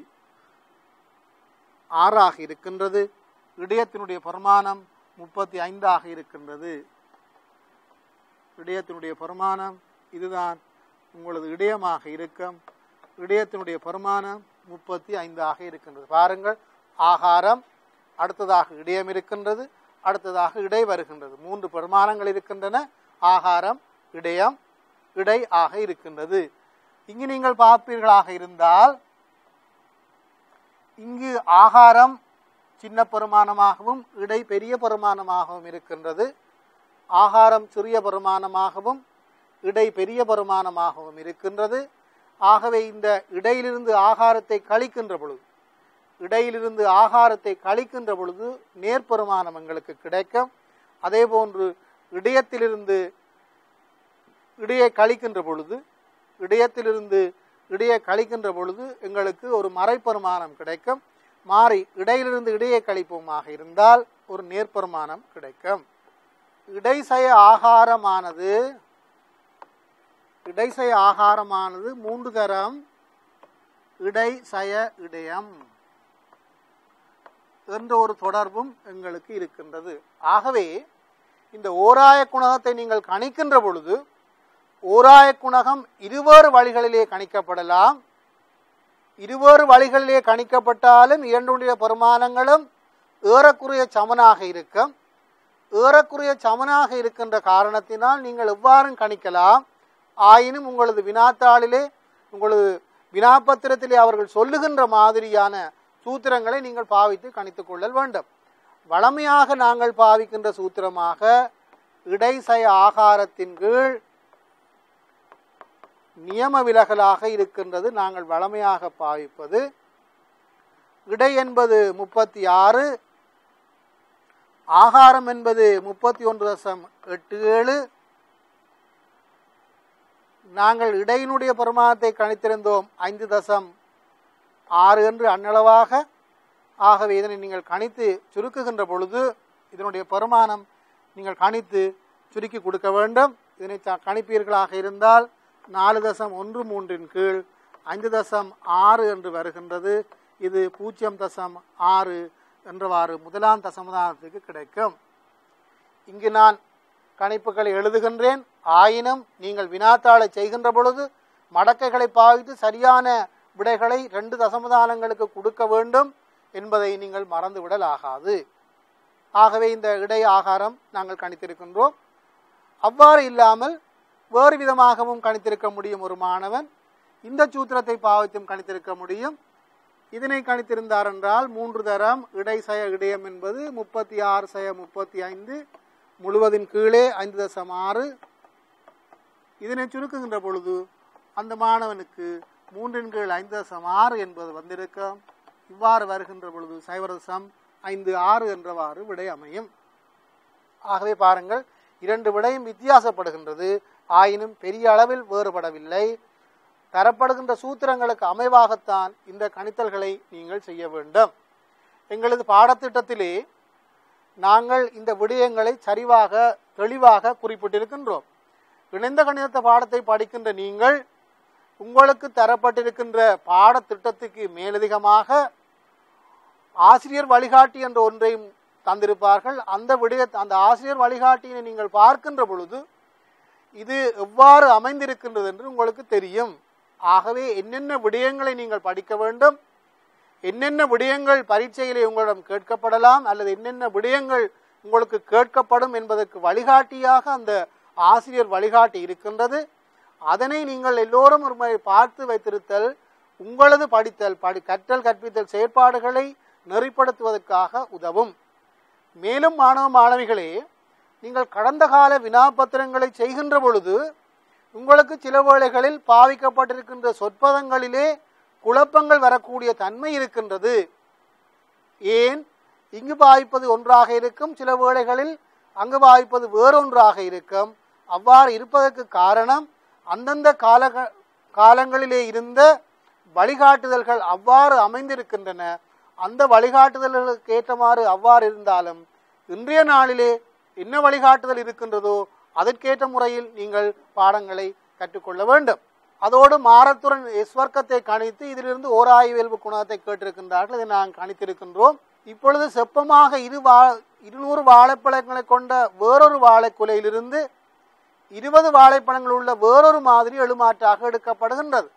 ஆறாக இருக்கின்றது இடையத்தினுடைய பெருமானம் முப்பத்தி ஐந்தாக இருக்கின்றது இடையத்தினுடைய பெருமானம் இதுதான் உங்களது இடையமாக இருக்கும் இடையத்தினுடைய பெருமானம் முப்பத்தி ஐந்தாக இருக்கின்றது பாருங்கள் ஆகாரம் அடுத்ததாக இடையம் இருக்கின்றது அடுத்ததாக இடை வருகின்றது மூன்று பெருமானங்கள் இருக்கின்றன ஆகாரம் இடையம் இடை ஆக இருக்கின்றது இங்கு நீங்கள் பார்ப்பீர்களாக இருந்தால் இங்கு ஆகாரம் சின்ன பெருமானமாகவும் இடை பெரிய பெருமானமாகவும் இருக்கின்றது ஆகாரம் சிறிய பெருமானமாகவும் இடை பெரிய பெருமானமாகவும் இருக்கின்றது ஆகவே இந்த இடையிலிருந்து ஆகாரத்தை கழிக்கின்ற பொழுது இடையிலிருந்து ஆகாரத்தை கழிக்கின்ற பொழுது நேர்பெருமானம் எங்களுக்கு கிடைக்கும் அதே போன்று இடையத்திலிருந்து இடையை கழிக்கின்ற பொழுது இடையத்திலிருந்து இடையை கழிக்கின்ற பொழுது எங்களுக்கு ஒரு மறைப்பெருமானம் கிடைக்கும் மாறி இடையிலிருந்து இடையை கழிப்போமாக இருந்தால் ஒரு நேர்பெருமானம் கிடைக்கும் இடைசய ஆகாரமானது இடைசய ஆகாரமானது மூன்று தரம் இடை சய இடையம் என்ற ஒரு தொடர்பும் எங்களுக்கு இருக்கின்றது ஆகவே இந்த ஓராய குணகத்தை நீங்கள் கணிக்கின்ற பொழுது ஓராய குணகம் இருவேறு வழிகளிலே கணிக்கப்படலாம் இருவேறு வழிகளிலே கணிக்கப்பட்டாலும் இரண்டுடைய பெருமானங்களும் ஏறக்குறைய சமனாக இருக்கும் ஏறக்குறைய சமனாக இருக்கின்ற காரணத்தினால் நீங்கள் எவ்வாறும் கணிக்கலாம் ஆயினும் உங்களது வினாத்தாளிலே உங்களது வினாப்பத்திரத்திலே அவர்கள் சொல்லுகின்ற மாதிரியான சூத்திரங்களை நீங்கள் பாவித்து கணித்துக் கொள்ளல் வேண்டும் வளமையாக நாங்கள் பாவிக்கின்ற சூத்திரமாக இடைசய ஆகாரத்தின் கீழ் நியம விலகலாக இருக்கின்றது நாங்கள் வளமையாக பாவிப்பது இடை என்பது முப்பத்தி ஆறு ஆகாரம் என்பது முப்பத்தி ஒன்று தசம் எட்டு ஏழு நாங்கள் இடையினுடைய பெருமானத்தை கணித்திருந்தோம் ஐந்து தசம் ஆறு என்று அன்னளவாக ஆகவே இதனை நீங்கள் கணித்து சுருக்குகின்ற பொழுது இதனுடைய பெருமானம் நீங்கள் கணித்து சுருக்கி கொடுக்க வேண்டும் இதனை த- கணிப்பீர்களாக இருந்தால் நாலு தசம் ஒன்று மூன்றின் கீழ் ஐந்து தசம் ஆறு என்று வருகின்றது இது பூஜ்ஜியம் தசம் ஆறு என்றவாறு முதலாம் தசமதானத்துக்கு கிடைக்கும் இங்கு நான் கணிப்புகளை எழுதுகின்றேன் ஆயினும் நீங்கள் வினாத்தாளை செய்கின்ற பொழுது மடக்கைகளை பாவித்து சரியான விடைகளை ரெண்டு தசமதானங்களுக்கு கொடுக்க வேண்டும் என்பதை நீங்கள் மறந்துவிடல் ஆகாது ஆகவே இந்த இடை ஆகாரம் நாங்கள் கணித்திருக்கின்றோம் அவ்வாறு இல்லாமல் வேறு விதமாகவும் கணித்திருக்க முடியும் ஒரு மாணவன் இந்த சூத்திரத்தை பாவித்தும் கணித்திருக்க முடியும் இதனை கணித்திருந்தார் என்றால் மூன்று தரம் இடைசய இடையம் என்பது முப்பத்தி ஆறு சய முப்பத்தி ஐந்து முழுவதின் கீழே ஐந்து தசம் ஆறு இதனை சுருக்குகின்ற பொழுது அந்த மாணவனுக்கு மூன்றின் கீழ் ஐந்து தசம் ஆறு என்பது வந்திருக்கும் இவ்வாறு வருகின்ற பொழுது சைவரசம் ஐந்து ஆறு என்றவாறு விடை அமையும் ஆகவே பாருங்கள் இரண்டு விடையும் வித்தியாசப்படுகின்றது ஆயினும் பெரிய அளவில் வேறுபடவில்லை தரப்படுகின்ற சூத்திரங்களுக்கு அமைவாகத்தான் இந்த கணித்தல்களை நீங்கள் செய்ய வேண்டும் எங்களது பாடத்திட்டத்திலே நாங்கள் இந்த விடயங்களை சரிவாக தெளிவாக குறிப்பிட்டிருக்கின்றோம் இணைந்த கணித பாடத்தை படிக்கின்ற நீங்கள் உங்களுக்கு தரப்பட்டிருக்கின்ற பாடத்திட்டத்துக்கு மேலதிகமாக ஆசிரியர் வழிகாட்டி என்ற ஒன்றையும் தந்திருப்பார்கள் அந்த விடய அந்த ஆசிரியர் வழிகாட்டியினை நீங்கள் பார்க்கின்ற பொழுது இது எவ்வாறு அமைந்திருக்கின்றது என்று உங்களுக்கு தெரியும் ஆகவே என்னென்ன விடயங்களை நீங்கள் படிக்க வேண்டும் என்னென்ன விடயங்கள் பரீட்சையிலே உங்களிடம் கேட்கப்படலாம் அல்லது என்னென்ன விடயங்கள் உங்களுக்கு கேட்கப்படும் என்பதற்கு வழிகாட்டியாக அந்த ஆசிரியர் வழிகாட்டி இருக்கின்றது அதனை நீங்கள் எல்லோரும் ஒரு முறை பார்த்து வைத்திருத்தல் உங்களது படித்தல் படி கற்றல் கற்பித்தல் செயற்பாடுகளை நெறிப்படுத்துவதற்காக உதவும் மேலும் மாணவ மாணவிகளே நீங்கள் கடந்த கால வினாபத்திரங்களை செய்கின்ற பொழுது உங்களுக்கு சில வேளைகளில் பாவிக்கப்பட்டிருக்கின்ற சொற்பதங்களிலே குழப்பங்கள் வரக்கூடிய தன்மை இருக்கின்றது ஏன் இங்கு பாவிப்பது ஒன்றாக இருக்கும் சில வேளைகளில் அங்கு பாவிப்பது வேறொன்றாக இருக்கும் அவ்வாறு இருப்பதற்கு காரணம் அந்தந்த கால காலங்களிலே இருந்த வழிகாட்டுதல்கள் அவ்வாறு அமைந்திருக்கின்றன அந்த வழிகாட்டுதல்களுக்கு ஏற்றமாறு அவ்வாறு இருந்தாலும் இன்றைய நாளிலே என்ன வழிகாட்டுதல் இருக்கின்றதோ அதற்கேற்ற முறையில் நீங்கள் பாடங்களை கற்றுக்கொள்ள வேண்டும் அதோடு மாரத்துடன் ஸ்வர்க்கத்தை கணித்து இதிலிருந்து ஓராய் வேல்பு குணத்தை கேட்டிருக்கின்றார்கள் இதை நாங்கள் கணித்திருக்கின்றோம் இப்பொழுது செப்பமாக இரு வா இருநூறு வாழைப்பழங்களை கொண்ட வேறொரு வாழைக்குலையிலிருந்து இருபது வாழைப்பழங்கள் உள்ள வேறொரு மாதிரி எழுமாற்றாக எடுக்கப்படுகின்றது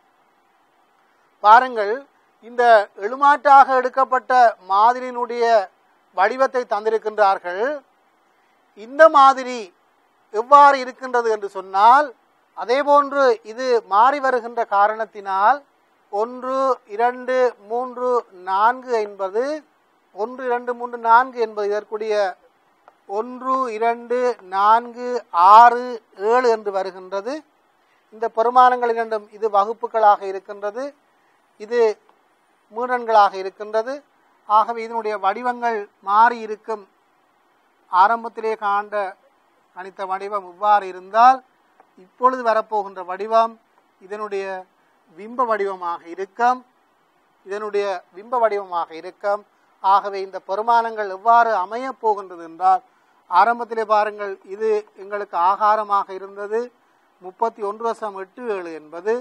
பாருங்கள் இந்த எழுமாற்றாக எடுக்கப்பட்ட மாதிரியினுடைய வடிவத்தை தந்திருக்கின்றார்கள் இந்த மாதிரி எவ்வாறு இருக்கின்றது என்று சொன்னால் அதேபோன்று இது மாறி வருகின்ற காரணத்தினால் ஒன்று இரண்டு மூன்று நான்கு என்பது ஒன்று இரண்டு மூன்று நான்கு என்பது இதற்குரிய ஒன்று இரண்டு நான்கு ஆறு ஏழு என்று வருகின்றது இந்த பெருமானங்கள் இரண்டும் இது வகுப்புகளாக இருக்கின்றது இது மூடன்களாக இருக்கின்றது ஆகவே இதனுடைய வடிவங்கள் மாறி இருக்கும் ஆரம்பத்திலே காண்ட கணித்த வடிவம் இவ்வாறு இருந்தால் இப்பொழுது வரப்போகின்ற வடிவம் இதனுடைய பிம்ப வடிவமாக இருக்கும் இதனுடைய பிம்ப வடிவமாக இருக்கும் ஆகவே இந்த பெருமானங்கள் எவ்வாறு அமையப் போகின்றது என்றால் ஆரம்பத்திலே பாருங்கள் இது எங்களுக்கு ஆகாரமாக இருந்தது முப்பத்தி ஒன்று வருஷம் எட்டு ஏழு என்பது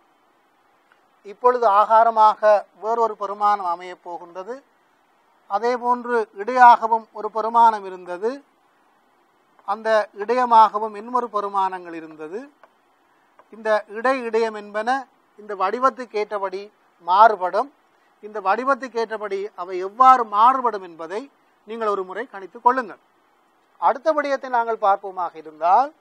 இப்பொழுது ஆகாரமாக வேறொரு பெருமானம் அமையப் போகின்றது அதே போன்று இடையாகவும் ஒரு பெருமானம் இருந்தது அந்த இடையமாகவும் இன்னொரு பெருமானங்கள் இருந்தது இந்த இடை இடையம் என்பன இந்த வடிவத்துக்கு ஏற்றபடி மாறுபடும் இந்த வடிவத்துக்கு ஏற்றபடி அவை எவ்வாறு மாறுபடும் என்பதை நீங்கள் ஒரு முறை கணித்துக் கொள்ளுங்கள் அடுத்த விடயத்தை நாங்கள் பார்ப்போமாக இருந்தால்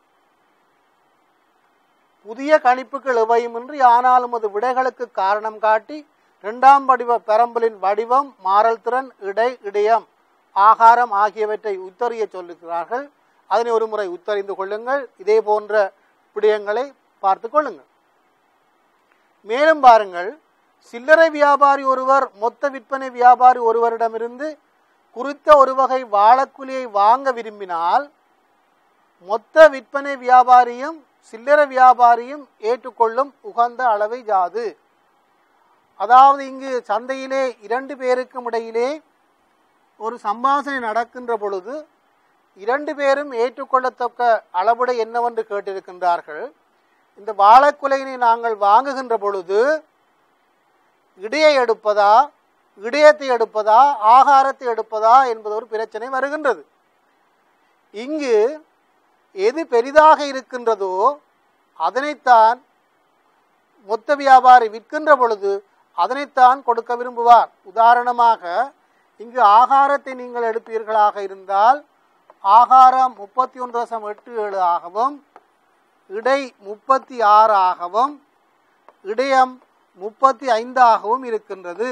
புதிய கணிப்புகள் எவையுமின்றி ஆனாலும் அது விடைகளுக்கு காரணம் காட்டி இரண்டாம் வடிவ பெரம்பலின் வடிவம் மாறல் திறன் இடை இடையம் ஆகாரம் ஆகியவற்றை உத்தறிய சொல்லுகிறார்கள் அதனை ஒரு முறை உத்தறிந்து கொள்ளுங்கள் இதே போன்ற விடயங்களை பார்த்து கொள்ளுங்கள் மேலும் பாருங்கள் சில்லறை வியாபாரி ஒருவர் மொத்த விற்பனை வியாபாரி ஒருவரிடமிருந்து குறித்த ஒரு வகை வாழக்குழியை வாங்க விரும்பினால் மொத்த விற்பனை வியாபாரியும் சில்லறை வியாபாரியும் ஏற்றுக்கொள்ளும் உகந்த அளவை யாது அதாவது இங்கு சந்தையிலே இரண்டு பேருக்கும் இடையிலே ஒரு சம்பாஷணை நடக்கின்ற பொழுது இரண்டு பேரும் ஏற்றுக்கொள்ளத்தக்க அளவுடை என்னவென்று கேட்டிருக்கின்றார்கள் இந்த வாழைக்குலையினை நாங்கள் வாங்குகின்ற பொழுது இடையை எடுப்பதா இடையத்தை எடுப்பதா ஆகாரத்தை எடுப்பதா என்பது ஒரு பிரச்சனை வருகின்றது இங்கு எது பெரிதாக இருக்கின்றதோ அதனைத்தான் மொத்த வியாபாரி விற்கின்ற பொழுது அதனைத்தான் கொடுக்க விரும்புவார் உதாரணமாக இங்கு ஆகாரத்தை நீங்கள் எடுப்பீர்களாக இருந்தால் ஆகாரம் முப்பத்தி ஒன்று தசம் எட்டு ஏழு ஆகவும் இடை முப்பத்தி ஆறு ஆகவும் இடையம் முப்பத்தி ஐந்தாகவும் இருக்கின்றது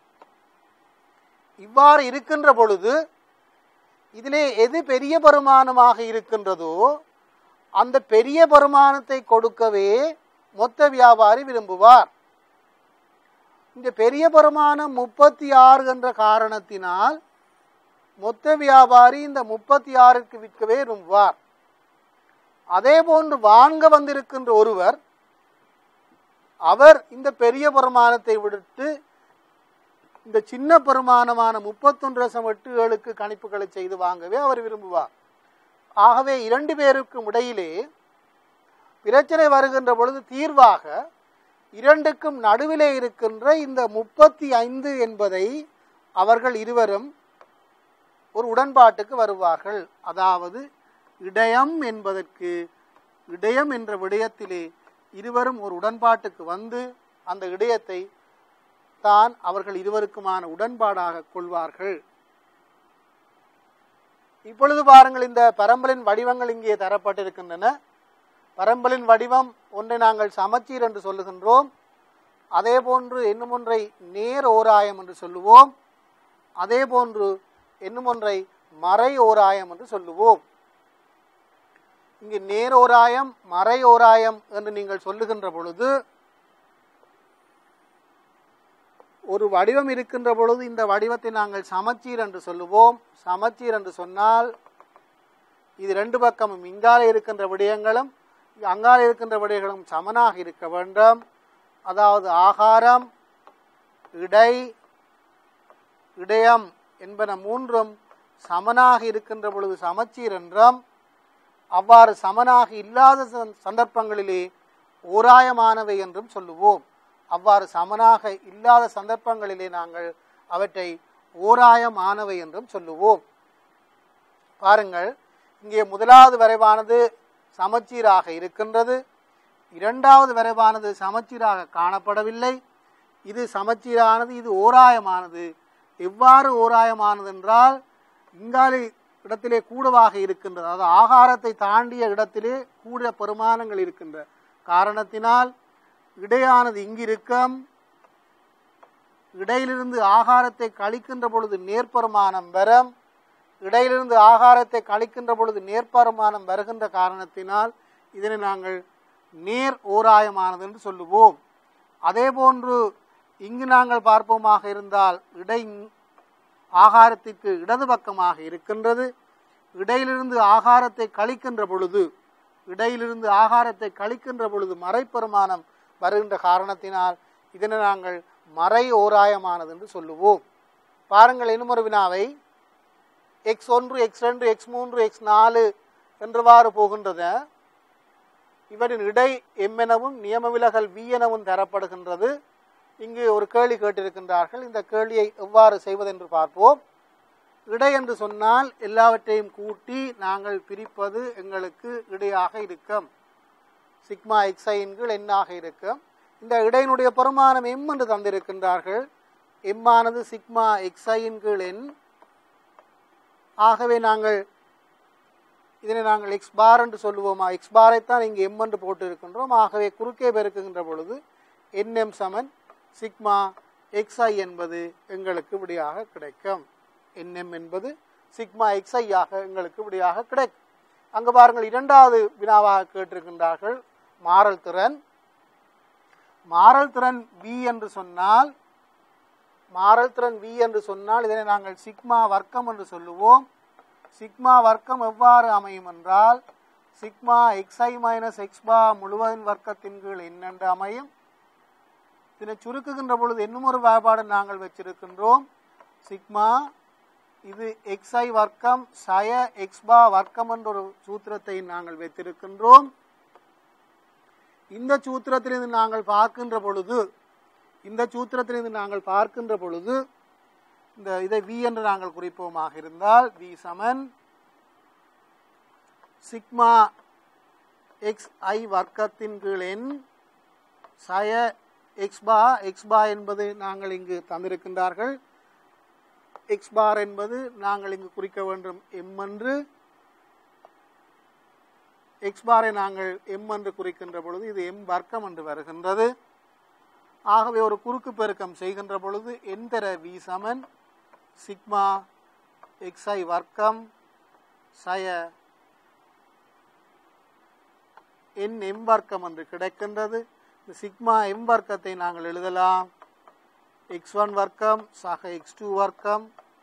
இவ்வாறு இருக்கின்ற பொழுது இதிலே எது பெரிய பருமானமாக இருக்கின்றதோ அந்த பெரிய பருமானத்தை கொடுக்கவே மொத்த வியாபாரி விரும்புவார் இந்த பெரிய பருமானம் முப்பத்தி ஆறு என்ற காரணத்தினால் மொத்த வியாபாரி இந்த முப்பத்தி ஆறுக்கு விற்கவே விரும்புவார் அதே போன்று வாங்க வந்திருக்கின்ற ஒருவர் அவர் இந்த பெரிய பெருமானத்தை விடுத்து இந்த சின்ன பெருமானமான முப்பத்தொன்று தசம் எட்டு ஏழுக்கு கணிப்புகளை செய்து வாங்கவே அவர் விரும்புவார் ஆகவே இரண்டு பேருக்கும் இடையிலே பிரச்சனை வருகின்ற பொழுது தீர்வாக இரண்டுக்கும் நடுவிலே இருக்கின்ற இந்த முப்பத்தி ஐந்து என்பதை அவர்கள் இருவரும் ஒரு உடன்பாட்டுக்கு வருவார்கள் அதாவது இடையம் என்பதற்கு இடையம் என்ற விடயத்திலே இருவரும் ஒரு உடன்பாட்டுக்கு வந்து அந்த இடையத்தை தான் அவர்கள் இருவருக்குமான உடன்பாடாக கொள்வார்கள் இப்பொழுது பாருங்கள் இந்த பரம்பலின் வடிவங்கள் இங்கே தரப்பட்டிருக்கின்றன பரம்பலின் வடிவம் ஒன்றை நாங்கள் சமச்சீர் என்று சொல்லுகின்றோம் அதே போன்று இன்னும் ஒன்றை நேர் ஓராயம் என்று சொல்லுவோம் அதே போன்று இன்னும் ஒன்றை மறை ஓராயம் என்று சொல்லுவோம் இங்கு நேர் ஓராயம் மறை ஓராயம் என்று நீங்கள் சொல்லுகின்ற பொழுது ஒரு வடிவம் இருக்கின்ற பொழுது இந்த வடிவத்தை நாங்கள் சமச்சீர் என்று சொல்லுவோம் சமச்சீர் என்று சொன்னால் இது ரெண்டு பக்கமும் இங்காலே இருக்கின்ற விடயங்களும் அங்காலே இருக்கின்ற விடயங்களும் சமனாக இருக்க வேண்டும் அதாவது ஆகாரம் இடை இடையம் என்பன மூன்றும் சமனாக இருக்கின்ற பொழுது சமச்சீர் என்றும் அவ்வாறு சமனாக இல்லாத சந்த- சந்தர்ப்பங்களிலே ஓராயமானவை என்றும் சொல்லுவோம் அவ்வாறு சமனாக இல்லாத சந்தர்ப்பங்களிலே நாங்கள் அவற்றை ஓராயமானவை என்றும் சொல்லுவோம் பாருங்கள் இங்கே முதலாவது வரைவானது சமச்சீராக இருக்கின்றது இரண்டாவது வரைவானது சமச்சீராக காணப்படவில்லை இது சமச்சீரானது இது ஓராயமானது எவ்வாறு ஓராயமானது என்றால் இங்காலே இடத்திலே கூடவாக இருக்கின்றது அதாவது ஆகாரத்தை தாண்டிய இடத்திலே கூட பெருமானங்கள் இருக்கின்ற காரணத்தினால் இடையானது இங்கிருக்கம் இடையிலிருந்து ஆகாரத்தை கழிக்கின்ற பொழுது நேர்பெருமானம் வரும் இடையிலிருந்து ஆகாரத்தை கழிக்கின்ற பொழுது நேர்பெருமானம் வருகின்ற காரணத்தினால் இதனை நாங்கள் நேர் ஓராயமானது என்று சொல்லுவோம் அதே போன்று இங்கு நாங்கள் பார்ப்போமாக இருந்தால் இடை ஆகாரத்திற்கு இடது பக்கமாக இருக்கின்றது இடையிலிருந்து ஆகாரத்தை கழிக்கின்ற பொழுது இடையிலிருந்து ஆகாரத்தை கழிக்கின்ற பொழுது மறைப்பெருமானம் வருகின்ற காரணத்தினால் இதனை நாங்கள் மறை ஓராயமானது என்று சொல்லுவோம் பாருங்கள் இன்னும் ஒரு வினாவை எக்ஸ் ஒன்று எக்ஸ் ரெண்டு எக்ஸ் மூன்று எக்ஸ் நாலு என்றவாறு போகின்றது இவரின் இடை எம் எனவும் நியம விலகல் வி எனவும் தரப்படுகின்றது இங்கு ஒரு கேள்வி கேட்டிருக்கின்றார்கள் இந்த கேள்வியை எவ்வாறு செய்வதென்று பார்ப்போம் இடை என்று சொன்னால் எல்லாவற்றையும் கூட்டி நாங்கள் பிரிப்பது எங்களுக்கு இடையாக இருக்கும் சிக்மா எக்ஸைன் கீழ் எண்ணாக இருக்கும் இந்த இடையினுடைய பெருமானம் எம் என்று தந்திருக்கின்றார்கள் எம்மானது சிக்மா எக்ஸைன் கீழ் எண் ஆகவே நாங்கள் இதனை நாங்கள் எக்ஸ் பார் என்று சொல்லுவோமா எக்ஸ் பாரைத்தான் இங்கே எம் என்று போட்டு இருக்கின்றோம் ஆகவே குறுக்கே பெருக்குகின்ற பொழுது என்எம் சமன் சிக்மா எக்ஸ்ஐ என்பது எங்களுக்கு விடையாக கிடைக்கும் என்எம் என்பது சிக்மா எக்ஸ்ஐ ஆக எங்களுக்கு விடையாக கிடைக்கும் அங்கு பாருங்கள் இரண்டாவது வினாவாக கேட்டிருக்கின்றார்கள் மாறல் திறன் மாறல் திறன் வி என்று சொன்னால் மாறல் திறன் வி என்று சொன்னால் இதனை நாங்கள் சிக்மா வர்க்கம் என்று சொல்லுவோம் சிக்மா வர்க்கம் எவ்வாறு அமையும் என்றால் சிக்மா எக்ஸ்ஐ மைனஸ் எக்ஸ்பா முழுவதின் வர்க்கத்தின் கீழ் என்னென்று அமையும் இதனை சுருக்குகின்ற பொழுது இன்னும் ஒரு வேறுபாடு நாங்கள் வச்சிருக்கின்றோம் சிக்மா இது எக்ஸ்ஐ வர்க்கம் சய எக்ஸ்பா வர்க்கம் என்ற ஒரு சூத்திரத்தை நாங்கள் வைத்திருக்கின்றோம் இந்த சூத்திரத்திலிருந்து நாங்கள் பார்க்கின்ற பொழுது இந்த சூத்திரத்திலிருந்து நாங்கள் பார்க்கின்ற பொழுது இந்த இதை வி என்று நாங்கள் குறிப்போமாக இருந்தால் வி சமன் சிக்மா எக்ஸ் ஐ வர்க்கத்தின் கீழ் எண் சய எக்ஸ்பா எக்ஸ்பா என்பது நாங்கள் இங்கு தந்திருக்கின்றார்கள் எக்ஸ் பார் என்பது நாங்கள் இங்கு குறிக்க வேண்டும் எம் என்று எக்ஸ் பாரை நாங்கள் எம் என்று குறிக்கின்ற பொழுது இது எம் வர்க்கம் என்று வருகின்றது ஆகவே ஒரு குறுக்கு பெருக்கம் செய்கின்ற பொழுது எந்தர வி சமன் சிக்மா எக்ஸ்ஐ வர்க்கம் சய என் எம் வர்க்கம் என்று கிடைக்கின்றது இந்த சிக்மா எம் வர்க்கத்தை நாங்கள் எழுதலாம் எக்ஸ் ஒன் வர்க்கம் சக எக்ஸ் டூ வர்க்கம்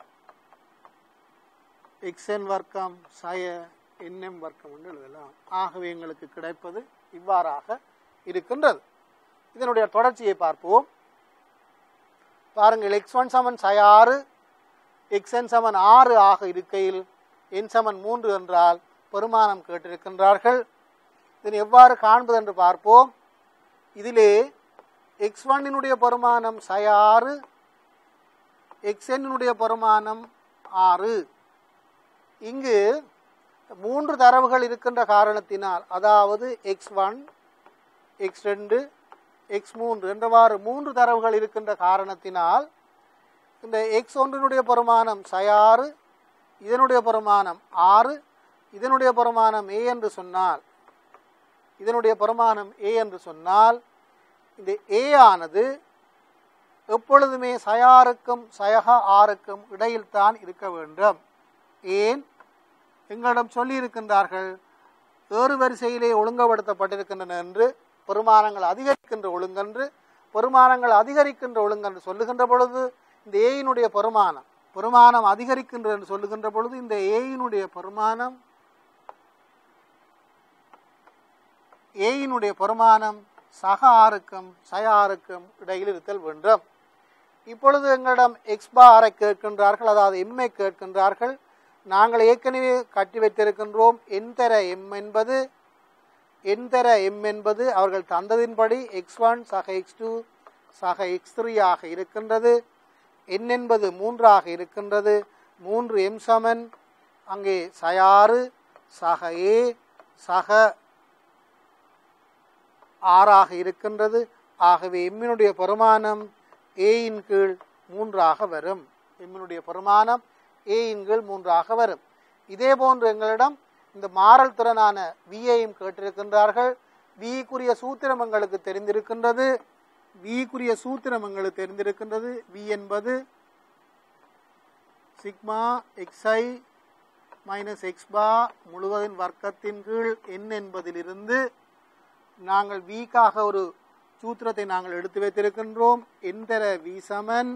எக்ஸ்என் வர்க்கம் சய என்எம் வர்க்கம் என்று எழுதலாம் ஆகவே எங்களுக்கு கிடைப்பது இவ்வாறாக இருக்கின்றது இதனுடைய தொடர்ச்சியை பார்ப்போம் பாருங்கள் எக்ஸ் ஒன் சமன் சய ஆறு எக்ஸ்என் சமன் ஆறு ஆக இருக்கையில் என் சமன் மூன்று என்றால் பெருமானம் கேட்டிருக்கின்றார்கள் இதனை எவ்வாறு காண்பது என்று பார்ப்போம் இதிலே எக்ஸ் ஒன்னினுடைய பெருமானம் சய ஆறு எக்ஸ்என்னுடைய பெருமானம் ஆறு இங்கு மூன்று தரவுகள் இருக்கின்ற காரணத்தினால் அதாவது எக்ஸ் ஒன் எக்ஸ் ரெண்டு எக்ஸ் மூன்று என்றவாறு மூன்று தரவுகள் இருக்கின்ற காரணத்தினால் இந்த எக்ஸ் ஒன்றினுடைய பெருமானம் சயாறு இதனுடைய பெருமானம் ஆறு இதனுடைய பெருமானம் ஏ என்று சொன்னால் இதனுடைய பெருமானம் ஏ என்று சொன்னால் இந்த ஏ ஆனது எப்பொழுதுமே சயாருக்கும் சயக ஆருக்கும் இடையில் தான் இருக்க வேண்டும் ஏன் எங்களிடம் சொல்லியிருக்கின்றார்கள் ஏறு வரிசையிலே ஒழுங்குபடுத்தப்பட்டிருக்கின்றன என்று பெருமானங்கள் அதிகரிக்கின்ற ஒழுங்கென்று பெருமானங்கள் அதிகரிக்கின்ற ஒழுங்கு என்று சொல்லுகின்ற பொழுது இந்த ஏயினுடைய பெருமானம் பெருமானம் அதிகரிக்கின்ற என்று சொல்லுகின்ற பொழுது இந்த ஏயினுடைய பெருமானம் ஏயினுடைய பெருமானம் சக ஆருக்கும் சய ஆருக்கும் இடையில் இருத்தல் வேண்டும் இப்பொழுது எங்களிடம் எக்ஸ் பாரை கேட்கின்றார்கள் அதாவது எம்மை கேட்கின்றார்கள் நாங்கள் ஏற்கனவே கட்டி வைத்திருக்கின்றோம் எந்தர எம் என்பது எந்தர எம் என்பது அவர்கள் தந்ததின்படி எக்ஸ் ஒன் சக எக்ஸ் டூ சக எக்ஸ் த்ரீ ஆக இருக்கின்றது என் என்பது மூன்றாக இருக்கின்றது மூன்று எம் சமன் அங்கே சயாறு சக ஏ சக ஆறாக இருக்கின்றது ஆகவே எம்மினுடைய பெருமானம் ஏயின் கீழ் மூன்றாக வரும் எம்மினுடைய பெருமானம் ஏயின் கீழ் மூன்றாக வரும் இதே போன்று எங்களிடம் இந்த மாறல் திறனான வியையும் கேட்டிருக்கின்றார்கள் விக்குரிய சூத்திரம் எங்களுக்கு தெரிந்திருக்கின்றது விக்குரிய சூத்திரம் எங்களுக்கு தெரிந்திருக்கின்றது வி என்பது sigma X I minus X bar முழுவதின் வர்க்கத்தின் கீழ் என் என்பதிலிருந்து நாங்கள் வீக்காக ஒரு சூத்திரத்தை நாங்கள் எடுத்து வைத்திருக்கின்றோம் எந்தர வி சமன்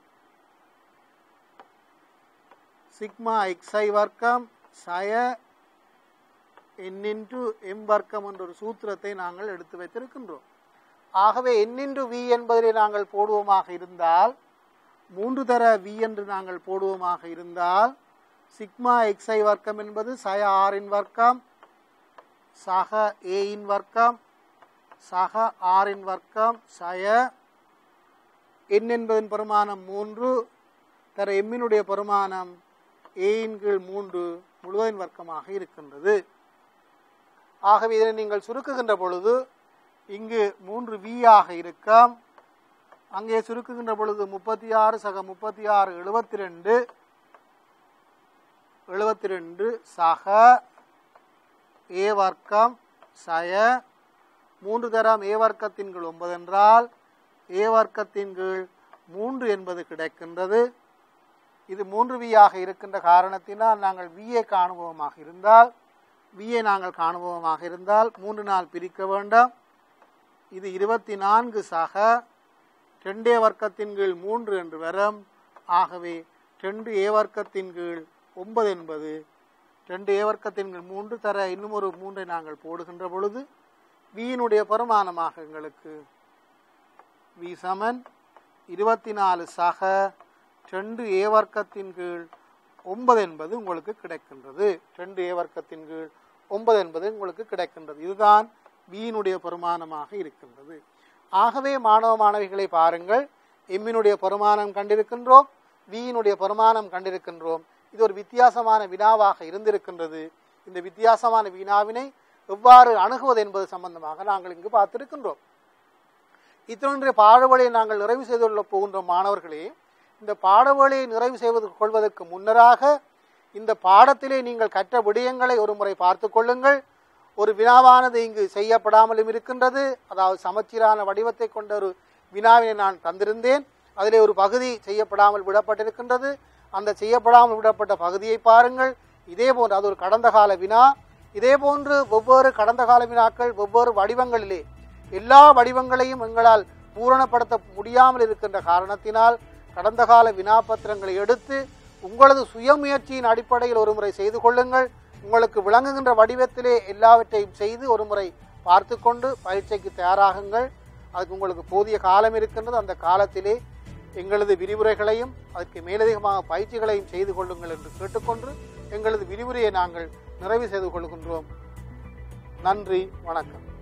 சிக்மா எக்ஸ்ஐ வர்க்கம் சய என் இன்டு எம் வர்க்கம் என்ற ஒரு சூத்திரத்தை நாங்கள் எடுத்து வைத்திருக்கின்றோம் ஆகவே என் இன்டு வி என்பதிலே நாங்கள் போடுவோமாக இருந்தால் மூன்று தர வி என்று நாங்கள் போடுவோமாக இருந்தால் சிக்மா எக்ஸ்ஐ வர்க்கம் என்பது சய ஆறின் வர்க்கம் சக ஏயின் வர்க்கம் சக ஆறின் வர்க்கம் சய என் என்பதன் பெருமானம் மூன்று தர எம்மினுடைய பெருமானம் ஏயின் கீழ் மூன்று முழுவதின் வர்க்கமாக இருக்கின்றது ஆகவே இதனை நீங்கள் சுருக்குகின்ற பொழுது இங்கு மூன்று வி ஆக இருக்கும் அங்கே சுருக்குகின்ற பொழுது முப்பத்தி ஆறு சக முப்பத்தி ஆறு எழுபத்தி ரெண்டு எழுபத்தி ரெண்டு சக ஏ வர்க்கம் சய மூன்று தரம் ஏ வர்க்கத்தின் கீழ் ஒன்பது என்றால் ஏ வர்க்கத்தின் கீழ் மூன்று என்பது கிடைக்கின்றது இது மூன்று வியாக இருக்கின்ற காரணத்தினால் நாங்கள் வியை காணுபவமாக இருந்தால் வியை நாங்கள் காணுபவமாக இருந்தால் மூன்று நாள் பிரிக்க வேண்டாம் இது இருபத்தி நான்கு சக ரெண்டே வர்க்கத்தின் கீழ் மூன்று என்று வரும் ஆகவே ரெண்டு ஏ வர்க்கத்தின் கீழ் ஒன்பது என்பது ரெண்டு ஏ வர்க்கத்தின் கீழ் மூன்று தர இன்னும் ஒரு மூன்றை நாங்கள் போடுகின்ற பொழுது வியினுடைய பரிமாணமாக எங்களுக்கு வி சமன் இருபத்தி நாலு சக ரெண்டு ஏ வர்க்கத்தின் கீழ் ஒன்பது என்பது உங்களுக்கு கிடைக்கின்றது ரெண்டு ஏ வர்க்கத்தின் கீழ் ஒன்பது என்பது உங்களுக்கு கிடைக்கின்றது இதுதான் வியினுடைய பெருமானமாக இருக்கின்றது ஆகவே மாணவ மாணவிகளை பாருங்கள் எம்மினுடைய பெருமானம் கண்டிருக்கின்றோம் வியினுடைய பெருமானம் கண்டிருக்கின்றோம் இது ஒரு வித்தியாசமான வினாவாக இருந்திருக்கின்றது இந்த வித்தியாசமான வினாவினை எவ்வாறு அணுகுவது என்பது சம்பந்தமாக நாங்கள் இங்கு பார்த்திருக்கின்றோம் இத்தொன்றைய பாடவழியை நாங்கள் நிறைவு செய்து கொள்ள போகின்ற மாணவர்களே இந்த பாடவழியை நிறைவு செய்வது கொள்வதற்கு முன்னராக இந்த பாடத்திலே நீங்கள் கற்ற விடயங்களை ஒரு முறை பார்த்து கொள்ளுங்கள் ஒரு வினாவானது இங்கு செய்யப்படாமலும் இருக்கின்றது அதாவது சமச்சீரான வடிவத்தை கொண்ட ஒரு வினாவினை நான் தந்திருந்தேன் அதிலே ஒரு பகுதி செய்யப்படாமல் விடப்பட்டிருக்கின்றது அந்த செய்யப்படாமல் விடப்பட்ட பகுதியை பாருங்கள் இதே போன்று அது ஒரு கடந்த கால வினா இதே போன்று வெவ்வேறு கடந்த கால வினாக்கள் வெவ்வேறு வடிவங்களிலே எல்லா வடிவங்களையும் எங்களால் பூரணப்படுத்த முடியாமல் இருக்கின்ற காரணத்தினால் கடந்த கால வினாபத்திரங்களை எடுத்து உங்களது சுயமுயற்சியின் அடிப்படையில் ஒரு முறை செய்து கொள்ளுங்கள் உங்களுக்கு விளங்குகின்ற வடிவத்திலே எல்லாவற்றையும் செய்து ஒரு முறை பார்த்து கொண்டு பரீட்சைக்கு தயாராகுங்கள் அதுக்கு உங்களுக்கு போதிய காலம் இருக்கின்றது அந்த காலத்திலே எங்களது விரிவுரைகளையும் அதற்கு மேலதிகமாக பயிற்சிகளையும் செய்து கொள்ளுங்கள் என்று கேட்டுக்கொண்டு எங்களது விரிவுரையை நாங்கள் நிறைவு செய்து கொள்கின்றோம் நன்றி வணக்கம்